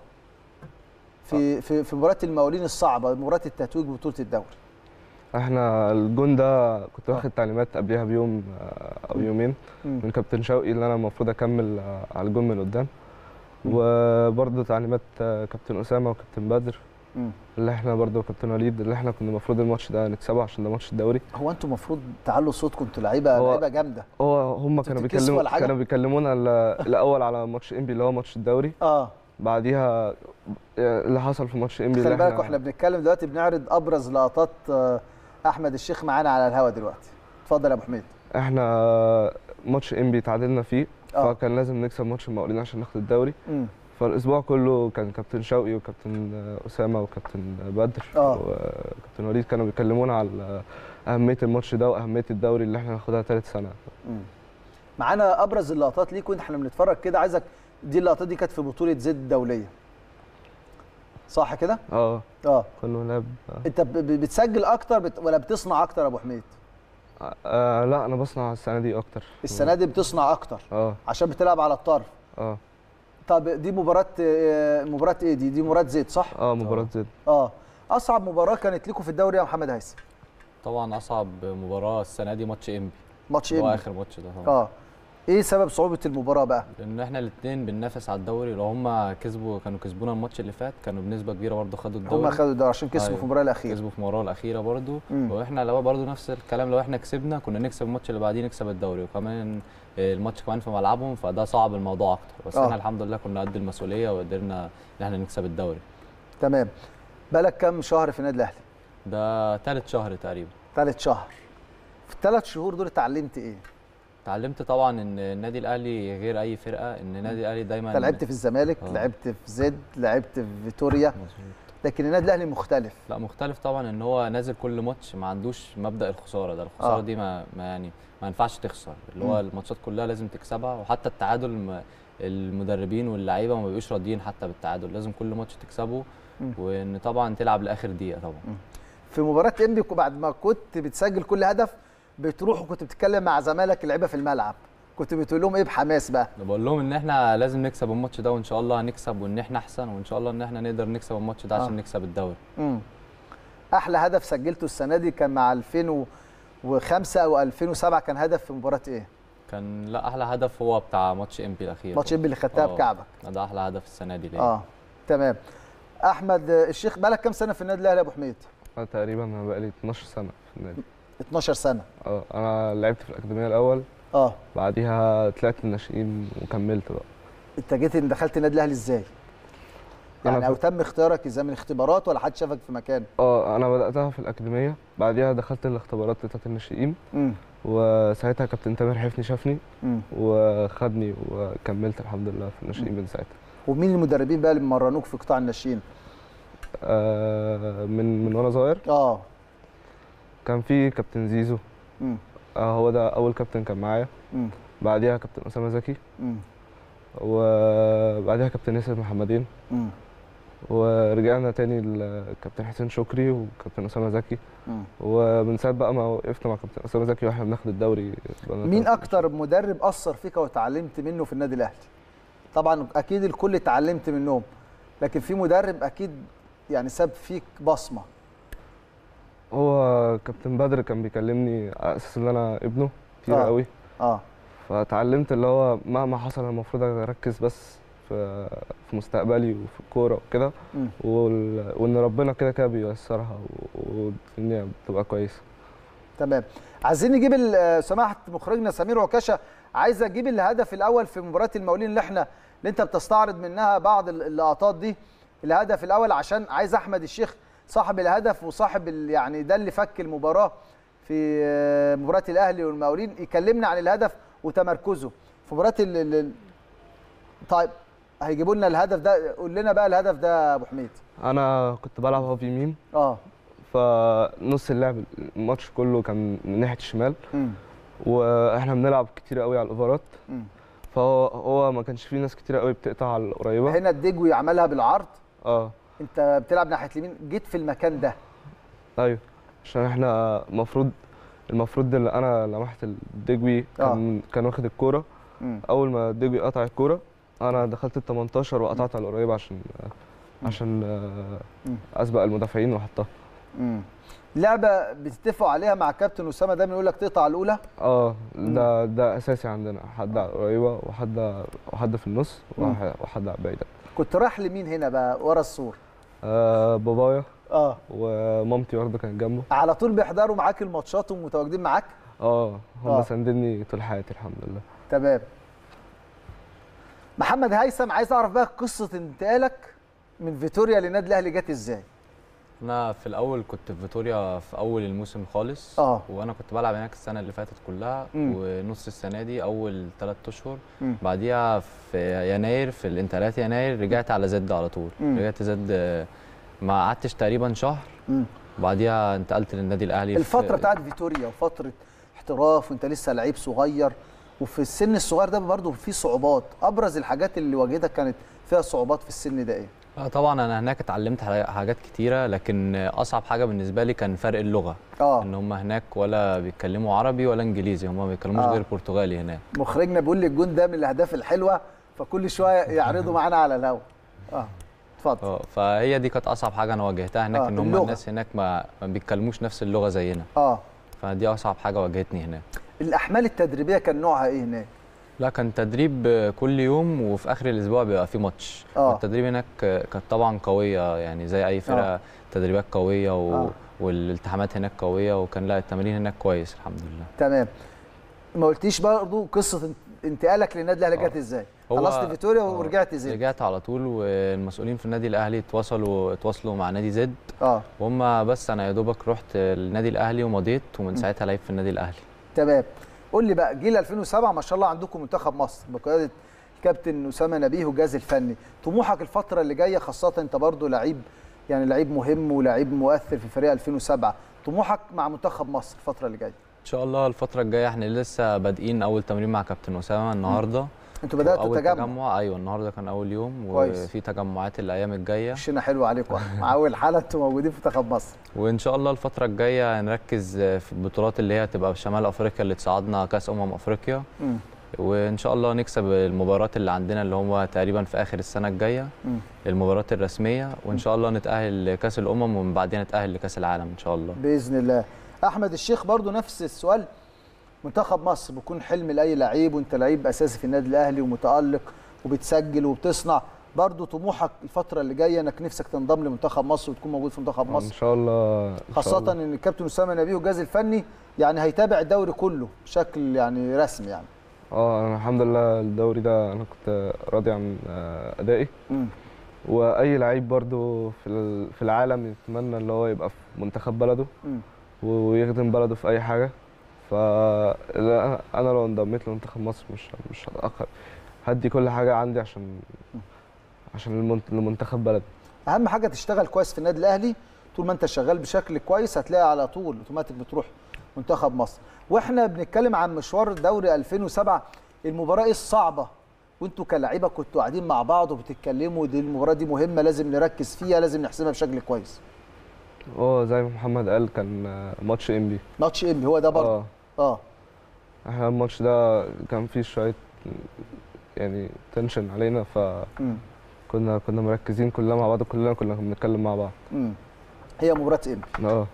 في في في مباراه المقاولين الصعبه مباراه التتويج ببطوله الدوري احنا الجون ده كنت واخد تعليمات قبلها بيوم آه، او يومين مم. من كابتن شوقي اللي انا المفروض اكمل آه، على الجون من قدام وبرضه تعليمات آه، كابتن اسامه وكابتن بدر مم. اللي احنا برضه كابتن وليد اللي احنا كنا المفروض الماتش ده نكسبه عشان ده ماتش الدوري هو انتوا المفروض تعلوا صوتكم انتوا لعيبه هو- لعيبه جامده هو هم كانوا بتتكسفوا بيكلموا ولا حاجة؟ كانوا بيكلمونا ال- الاول على ماتش انبي اللي هو ماتش الدوري اه بعديها آه، اللي حصل في ماتش انبي خلي اللي بالك واحنا بنتكلم دلوقتي بنعرض ابرز لقطات آه، احمد الشيخ معانا على الهوا دلوقتي اتفضل يا ابو حميد احنا ماتش انبي تعادلنا فيه آه. فكان لازم نكسب ماتش المقاولين عشان ناخد الدوري مم. فالاسبوع كله كان كابتن شوقي وكابتن اسامه وكابتن بدر آه. وكابتن وليد كانوا بيكلمونا على اهميه الماتش ده واهميه الدوري اللي احنا ناخدها ثالث سنه مم. معانا ابرز اللقطات ليك وانت احنا بنتفرج كده عايزك دي اللقطات دي كانت في بطوله زد الدوليه صح كده اه اه كنا بنلعب انت ب- ب- بتسجل اكتر بت... ولا بتصنع اكتر يا ابو حميد آه لا انا بصنع السنه دي اكتر السنه دي بتصنع اكتر اه عشان بتلعب على الطرف اه طب دي مباراه آه، مباراه ايه دي دي مباراه زد صح اه مباراه زد اه اصعب مباراه كانت لكم في الدوري يا محمد هيثم طبعا اصعب مباراه السنه دي ماتش انبي ماتش اللي هو ايه اخر ماتش ده طبعا اه ايه سبب صعوبه المباراه بقى لان احنا الاثنين بننافس على الدوري لو هم كسبوا كانوا كسبونا الماتش اللي فات كانوا بنسبه كبيره برضه خدوا الدوري هم خدوا الدوري عشان كسبوا أيوة. في المباراه الاخيره كسبوا في المباراه الاخيره برضه مم. واحنا لو برضه نفس الكلام لو احنا كسبنا كنا نكسب الماتش اللي بعديه نكسب الدوري وكمان الماتش كمان في ملعبهم فده صعب الموضوع اكتر بس آه. احنا الحمد لله كنا قد المسؤوليه وقدرنا ان احنا نكسب الدوري تمام بقالك كام شهر في النادي الاهلي ده ثالث شهر تقريبا ثالث شهر في الثلاث شهور دول اتعلمت ايه اتعلمت طبعا ان النادي الاهلي غير اي فرقه ان النادي الاهلي دايما انت لعبت في الزمالك آه. لعبت في زد لعبت في فيتوريا مظبوط. لكن النادي الاهلي مختلف لا مختلف طبعا ان هو نازل كل ماتش ما عندوش مبدا الخساره ده الخساره آه. آه. دي ما, ما يعني ما ينفعش تخسر اللي هو مم. الماتشات كلها لازم تكسبها وحتى التعادل ما المدربين واللعيبه ما بيبقوش راضيين حتى بالتعادل لازم كل ماتش تكسبه مم. وان طبعا تلعب لاخر دقيقه طبعا في مباراه انبي بعد ما كنت بتسجل كل هدف بتروح وكنت بتتكلم مع زمايلك اللعيبه في الملعب كنت بتقول لهم ايه بحماس بقى أنا بقول لهم ان احنا لازم نكسب الماتش ده وان شاء الله هنكسب وان احنا احسن وان شاء الله ان احنا نقدر نكسب الماتش ده آه. عشان نكسب الدوري امم احلى هدف سجلته السنه دي كان مع 2005 او 2007 كان هدف في مباراه ايه كان لا احلى هدف هو بتاع ماتش امبي الاخير ماتش امبي اللي خدتها آه، بكعبك ده احلى هدف السنه دي ليا اه تمام احمد آه، الشيخ بقالك كام سنه في النادي الاهلي يا ابو حميد انا تقريبا انا بقالي 12 سنه في النادي 12 سنه اه انا لعبت في الاكاديميه الاول اه بعديها طلعت الناشئين وكملت بقى انت جيت إن دخلت النادي الاهلي ازاي يعني أنا او في- تم اختيارك ازاي من اختبارات ولا حد شافك في مكان اه انا بداتها في الاكاديميه بعديها دخلت الاختبارات بتاعت الناشئين امم وساعتها كابتن تامر حفني شافني امم وخدني وكملت الحمد لله في الناشئين من ساعتها ومين المدربين بقى اللي مرنوك في قطاع الناشئين آه من من وانا صغير اه كان في كابتن زيزو امم آه هو ده اول كابتن كان معايا امم بعديها كابتن اسامه زكي امم وبعديها كابتن ياسر محمدين امم ورجعنا تاني لكابتن حسين شكري وكابتن اسامه زكي امم ومن ساعه بقى ما وقفت مع كابتن اسامه زكي واحنا بناخد الدوري بقالنا مين تلات اكتر مدرب اثر فيك وتعلمت منه في النادي الاهلي طبعا اكيد الكل اتعلمت منهم لكن في مدرب اكيد يعني ساب فيك بصمه هو كابتن بدر كان بيكلمني على اساس ان انا ابنه كتير آه. قوي اه فتعلمت اللي هو مهما حصل أنا المفروض اركز بس في في مستقبلي وفي الكوره وكده مم. وال- وان ربنا كده كده بييسرها و- والدنيا بتبقى كويسه تمام عايزين نجيب ال- سماحه مخرجنا سمير عكاشه عايز اجيب الهدف الاول في مباراه المقاولين اللي احنا اللي انت بتستعرض منها بعض ال- اللقطات دي الهدف الاول عشان عايز احمد الشيخ صاحب الهدف وصاحب ال- يعني ده اللي فك المباراه في آه، مباراه الاهلي والمقاولين يكلمنا عن الهدف وتمركزه في مباراه ال- ال- ال- طيب هيجيبوا لنا الهدف ده قول لنا بقى الهدف ده يا ابو حميد انا كنت بلعب هاف يمين اه فنص اللعب الماتش كله كان من ناحيه الشمال امم واحنا بنلعب كتير قوي على الاوفرات مم. فهو هو ما كانش فيه ناس كتير قوي بتقطع على القريبه هنا الدجوي عملها بالعرض اه انت بتلعب ناحيه اليمين جيت في المكان ده ايوه عشان احنا المفروض المفروض ان انا لمحت الدجوي كان كان واخد الكوره مم. اول ما الدجوي قطع الكوره انا دخلت ال 18 وقطعت على القريبه عشان عشان آه، مم. اسبق المدافعين واحطها مم. لعبه بتتفقوا عليها مع كابتن اسامه دايما يقول لك تقطع الاولى اه ده ده اساسي عندنا حد على القريبه وحد وحد في النص مم. وح- وحد على البعيده كنت رايح لمين هنا بقى ورا السور آه بابايا اه ومامتي برضه كانت جنبه على طول بيحضروا معاك الماتشات ومتواجدين معاك اه هم آه. ساندني طول حياتي الحمد لله تمام محمد هيثم عايز اعرف بقى قصه انتقالك من فيتوريا للنادي الاهلي جت ازاي انا في الاول كنت في فيتوريا في اول الموسم خالص آه. وانا كنت بلعب هناك السنه اللي فاتت كلها مم. ونص السنه دي اول ثلاث اشهر مم. بعديها في يناير في الانتقالات يناير رجعت على زد على طول مم. رجعت زد آه، ما قعدتش تقريبا شهر مم. بعديها انتقلت للنادي الاهلي في- الفتره بتاعت فيتوريا وفتره احتراف وانت لسه لعيب صغير وفي السن الصغير ده برضه في صعوبات ابرز الحاجات اللي واجهتك كانت فيها صعوبات في السن ده ايه آه، طبعا انا هناك اتعلمت حاجا- حاجات كتيره لكن اصعب حاجه بالنسبه لي كان فرق اللغه اه ان هم هناك ولا بيتكلموا عربي ولا انجليزي هم ما بيتكلموش آه. غير برتغالي هناك مخرجنا بيقول لي الجون ده من الاهداف الحلوه فكل شويه يعرضوا معانا على الهوا اه اتفضل اه فهي دي كانت اصعب حاجه انا واجهتها هناك آه، ان هم اللغة. الناس هناك ما ما بيتكلموش نفس اللغه زينا اه فدي اصعب حاجه واجهتني هناك الاحمال التدريبيه كان نوعها ايه هناك لا كان تدريب آه، كل يوم وفي اخر الاسبوع بيبقى في ماتش آه. والتدريب هناك آه، كانت طبعا قويه يعني زي اي فرقه آه. تدريبات قويه و... آه. والالتحامات هناك قويه وكان لا التمارين هناك كويس الحمد لله تمام ما قلتيش برضه قصه انت- انتقالك للنادي الاهلي آه. جت ازاي هو- خلصت فيتوريا آه، ورجعت زد رجعت على طول والمسؤولين في النادي الاهلي اتواصلوا اتواصلوا مع نادي زد اه وهم بس انا يا دوبك رحت النادي الاهلي ومضيت ومن ساعتها لعبت في النادي الاهلي تمام قول لي بقى جيل 2007 ما شاء الله عندكم منتخب مصر بقياده الكابتن اسامه نبيه والجهاز الفني طموحك الفتره اللي جايه خاصه انت برضو لعيب يعني لعيب مهم ولعيب مؤثر في فريق 2007 طموحك مع منتخب مصر الفتره اللي جايه ان شاء الله الفتره الجايه احنا لسه بادئين اول تمرين مع كابتن اسامه النهارده انتوا بداتوا اول تجمع تجمع ايوه النهارده كان اول يوم كويس. وفي تجمعات الايام الجايه وشنا حلو عليكم مع اول حلقه انتوا موجودين في منتخب مصر وان شاء الله الفتره الجايه نركز في البطولات اللي هي هتبقى في شمال افريقيا اللي تصعدنا كاس امم افريقيا مم. وان شاء الله نكسب المباريات اللي عندنا اللي هم تقريبا في اخر السنه الجايه مم. المباريات الرسميه وان شاء الله نتاهل لكاس الامم ومن بعدين نتاهل لكاس العالم ان شاء الله باذن الله احمد الشيخ برضو نفس السؤال منتخب مصر بيكون حلم لاي لعيب وانت لعيب اساسي في النادي الاهلي ومتالق وبتسجل وبتصنع برضو طموحك الفتره اللي جايه انك نفسك تنضم لمنتخب مصر وتكون موجود في منتخب ان مصر شاء الله إن شاء خاصه الله. ان الكابتن اسامه نبيه والجهاز الفني يعني هيتابع الدوري كله بشكل يعني رسمي يعني اه انا الحمد لله الدوري ده انا كنت راضي عن آه، ادائي مم. واي لعيب برضو في ال- في العالم يتمنى اللي هو يبقى في منتخب بلده مم. ويخدم بلده في اي حاجه ف انا لو انضميت لمنتخب مصر مش مش هتاخر هدي كل حاجه عندي عشان عشان المنت- المنتخب بلدي اهم حاجه تشتغل كويس في النادي الاهلي طول ما انت شغال بشكل كويس هتلاقي على طول اوتوماتيك بتروح منتخب مصر واحنا بنتكلم عن مشوار دوري 2007 المباراه الصعبه وانتوا كلاعيبه كنتوا قاعدين مع بعض وبتتكلموا دي المباراه دي مهمه لازم نركز فيها لازم نحسبها بشكل كويس اه زي ما محمد قال كان آه، ماتش انبي ماتش ام هو ده برضه اه اه احنا الماتش ده كان فيه شويه يعني تنشن علينا فكنا مم. كنا مركزين كلنا مع بعض كلنا كنا بنتكلم مع بعض مم. هي مباراه ام اه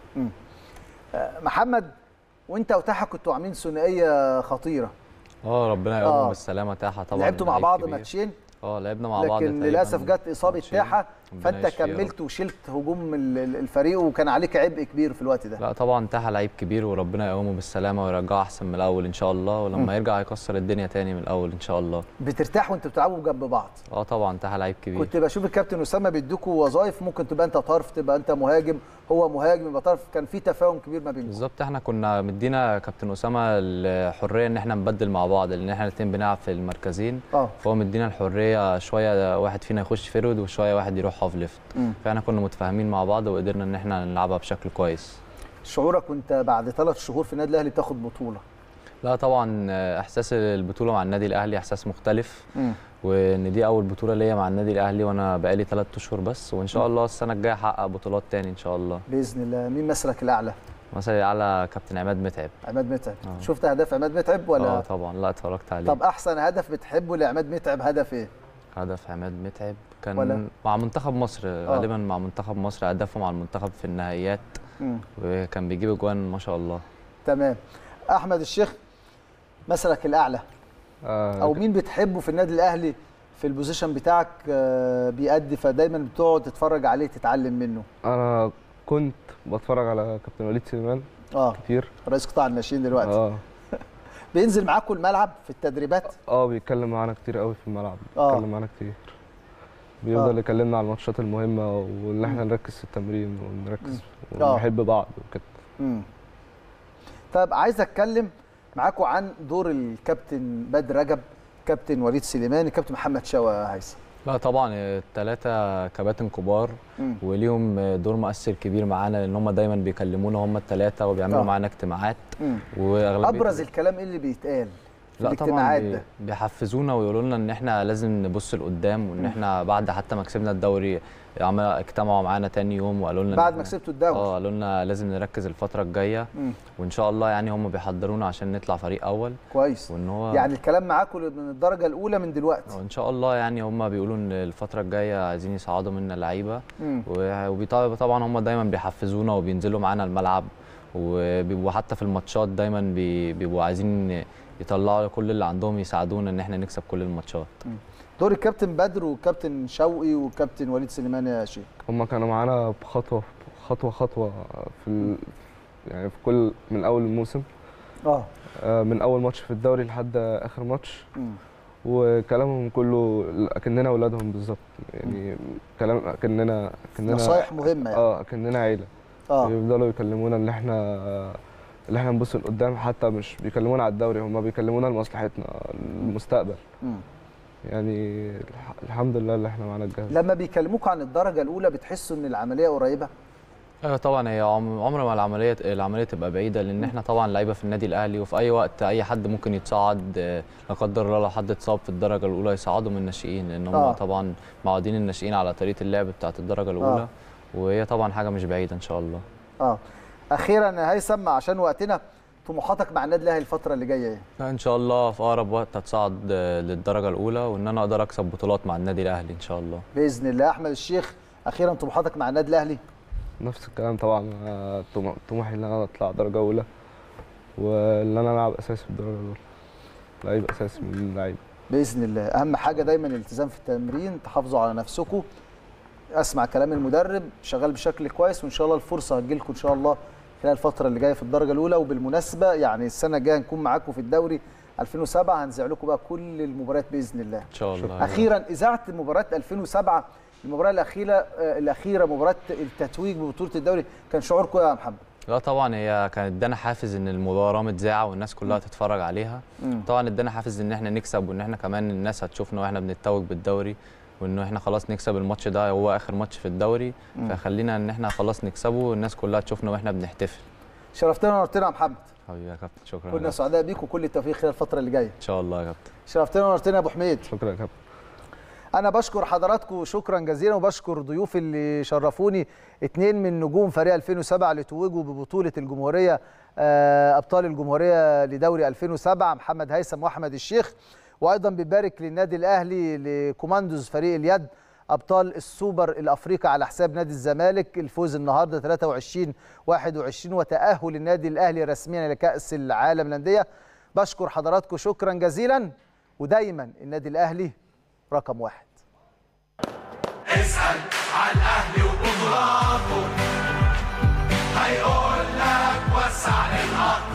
محمد وانت وتحا كنتوا عاملين ثنائيه خطيره اه ربنا آه. يقوم بالسلامه تاحه طبعا لعبتوا مع لعيب بعض كبير. ماتشين اه لعبنا مع بعض لكن تقريباً للاسف جت اصابه ماتشين. تاحه ربنا فانت يشفيه يا رب. كملت وشلت هجوم ال- ال- الفريق وكان عليك عبء كبير في الوقت ده لا طبعا تاحه لعيب كبير وربنا يقومه بالسلامه ويرجعه احسن من الاول ان شاء الله ولما يرجع هيكسر الدنيا تاني من الاول ان شاء الله بترتاح وانتوا بتلعبوا جنب بعض اه طبعا تاحه لعيب كبير كنت بشوف الكابتن اسامه بيديكوا وظايف ممكن تبقى انت طرف تبقى انت مهاجم هو مهاجم يبقى طرف كان في تفاهم كبير ما بينكم بالظبط احنا كنا مدينا كابتن اسامه الحريه ان احنا نبدل مع بعض لان احنا الاثنين بنلعب في المركزين اه فهو مدينا الحريه شويه واحد فينا يخش فيرود وشويه واحد يروح هاف ليفت مم. فاحنا كنا متفاهمين مع بعض وقدرنا ان احنا نلعبها بشكل كويس شعورك وانت بعد ثلاث شهور في النادي الاهلي بتاخد بطوله لا طبعا آه، احساس البطوله مع النادي الاهلي احساس مختلف مم. وان دي اول بطوله ليا مع النادي الاهلي وانا بقالي ثلاث اشهر بس وان شاء الله السنه الجايه احقق بطولات تاني ان شاء الله باذن الله مين مسلك الاعلى مثلا على كابتن عماد متعب عماد متعب آه. شفت اهداف عماد متعب اه ولا طبعا لا اتفرجت عليه طب احسن هدف بتحبه لعماد متعب هدف ايه هدف عماد متعب كان ولا؟ مع منتخب مصر غالبا مع منتخب مصر هدفه مع المنتخب في النهائيات مم. وكان بيجيب اجوان ما شاء الله تمام احمد الشيخ مسلك الاعلى آه، او مين بتحبه في النادي الاهلي في البوزيشن بتاعك آه، بيأدي فدايما بتقعد تتفرج عليه تتعلم منه انا كنت بتفرج على كابتن وليد سليمان اه كتير رئيس قطاع الناشئين دلوقتي اه بينزل معاكم الملعب في التدريبات اه بيتكلم معانا كتير قوي في الملعب آه. بيتكلم معانا كتير بيفضل آه. يكلمنا على الماتشات المهمه وان احنا نركز في التمرين ونركز آه. ونحب بعض وكده مم. طيب عايز اتكلم معاكم عن دور الكابتن بدر رجب كابتن وليد سليمان الكابتن محمد شوقي يا هيثم لا طبعا الثلاثه كباتن كبار مم. وليهم دور مؤثر كبير معانا لان هم دايما بيكلمونا هم الثلاثه وبيعملوا آه. معانا اجتماعات مم. واغلبيه ابرز الكلام ايه اللي بيتقال في لا الاجتماعات طبعا ده بي- بيحفزونا ويقولوا لنا ان احنا لازم نبص لقدام وان احنا بعد حتى ما كسبنا الدوري عمل اجتمعوا معانا تاني يوم وقالوا لنا إن بعد ما إحنا- كسبتوا الدوري اه قالوا لنا لازم نركز الفتره الجايه مم. وان شاء الله يعني هم بيحضرونا عشان نطلع فريق اول كويس وان هو يعني الكلام معاكم من الدرجه الاولى من دلوقتي وان شاء الله يعني هم بيقولوا ان الفتره الجايه عايزين يصعدوا منا لعيبه مم. وطبعا هم دايما بيحفزونا وبينزلوا معانا الملعب وبيبقوا حتى في الماتشات دايما بي- بيبقوا عايزين يطلعوا كل اللي عندهم يساعدونا ان احنا نكسب كل الماتشات دور الكابتن بدر والكابتن شوقي والكابتن وليد سليمان يا شيخ هم كانوا معانا بخطوه خطوه خطوه في ال... يعني في كل من اول الموسم اه آه، من اول ماتش في الدوري لحد اخر ماتش مم. وكلامهم كله اكننا اولادهم بالظبط يعني كلام اكننا اكننا نصايح مهمه يعني اه اكننا عيله اه بيفضلوا يكلمونا ان احنا اللي احنا نبص لقدام حتى مش بيكلمونا على الدوري هم بيكلمونا لمصلحتنا المستقبل مم. يعني الح- الحمد لله اللي احنا معانا الجهاز لما بيكلموكوا عن الدرجه الاولى بتحسوا ان العمليه قريبه ايوه طبعا هي عم- عمر ما العمليه العمليه تبقى بعيده لان احنا طبعا لعيبه في النادي الاهلي وفي اي وقت اي حد ممكن يتصعد آه، لا قدر الله لو حد اتصاب في الدرجه الاولى يصعدوا من الناشئين لان هم آه. طبعا معودين الناشئين على طريقه اللعب بتاعه الدرجه الاولى وهي طبعا حاجه مش بعيده ان شاء الله اه اخيرا يا هيثم عشان وقتنا طموحاتك مع النادي الاهلي الفتره اللي جايه ايه لا ان شاء الله في اقرب وقت هتصعد آه، للدرجه الاولى وان انا اقدر اكسب بطولات مع النادي الاهلي ان شاء الله باذن الله احمد الشيخ اخيرا طموحاتك مع النادي الاهلي نفس الكلام طبعا آه، طم- طموحي ان انا اطلع درجه اولى وان انا العب اساسي في الدرجه الاولى لعيب اساسي من اللعيبه باذن الله اهم حاجه دايما الالتزام في التمرين تحافظوا على نفسكم اسمع كلام المدرب شغال بشكل كويس وان شاء الله الفرصه هتجيلكم ان شاء الله خلال الفتره اللي جايه في الدرجه الاولى وبالمناسبه يعني السنه الجايه هنكون معاكم في الدوري 2007 هنذيع لكم بقى كل المباريات باذن الله ان شاء الله اخيرا اذاعه مباراه 2007 المباراه الاخيره آه، الاخيره مباراه التتويج ببطوله الدوري كان شعوركم إيه يا محمد لا طبعا هي كانت ادانا حافز ان المباراه متذاعه والناس كلها تتفرج عليها مم. طبعا ادانا حافز ان احنا نكسب وان احنا كمان الناس هتشوفنا واحنا بنتوج بالدوري وان احنا خلاص نكسب الماتش ده هو اخر ماتش في الدوري مم. فخلينا ان احنا خلاص نكسبه والناس كلها تشوفنا واحنا بنحتفل شرفتنا ونورتنا يا محمد حبيبي يا كابتن شكرا يا كنا كابتن. سعداء بيك وكل التوفيق خلال الفتره اللي جايه ان شاء الله يا كابتن شرفتنا ونورتنا يا ابو حميد شكرا يا كابتن انا بشكر حضراتكم شكرا جزيلا وبشكر ضيوفي اللي شرفوني اتنين من نجوم فريق 2007 اللي توجوا ببطوله الجمهوريه آه، ابطال الجمهوريه لدوري 2007 محمد هيثم واحمد الشيخ وايضا بنبارك للنادي الاهلي لكوماندوز فريق اليد ابطال السوبر الافريقي على حساب نادي الزمالك الفوز النهارده 23 21 وتاهل النادي الاهلي رسميا لكاس العالم للانديه بشكر حضراتكم شكرا جزيلا ودايما النادي الاهلي رقم واحد اسأل على الأهلي وبطولاته هيقول لك وسع للأرض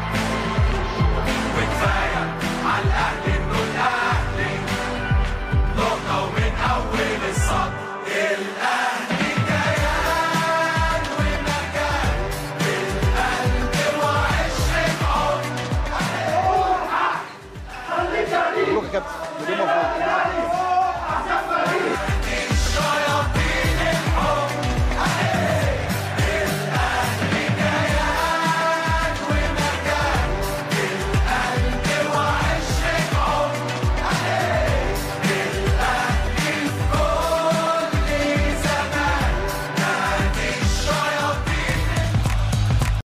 وكفاية على الأهلي إنه الأهلي نقطة ومن أول السطر الأهلي كيان ومكان بالقلب وعشرة عمر مبروك يا كابتن مليون مبروك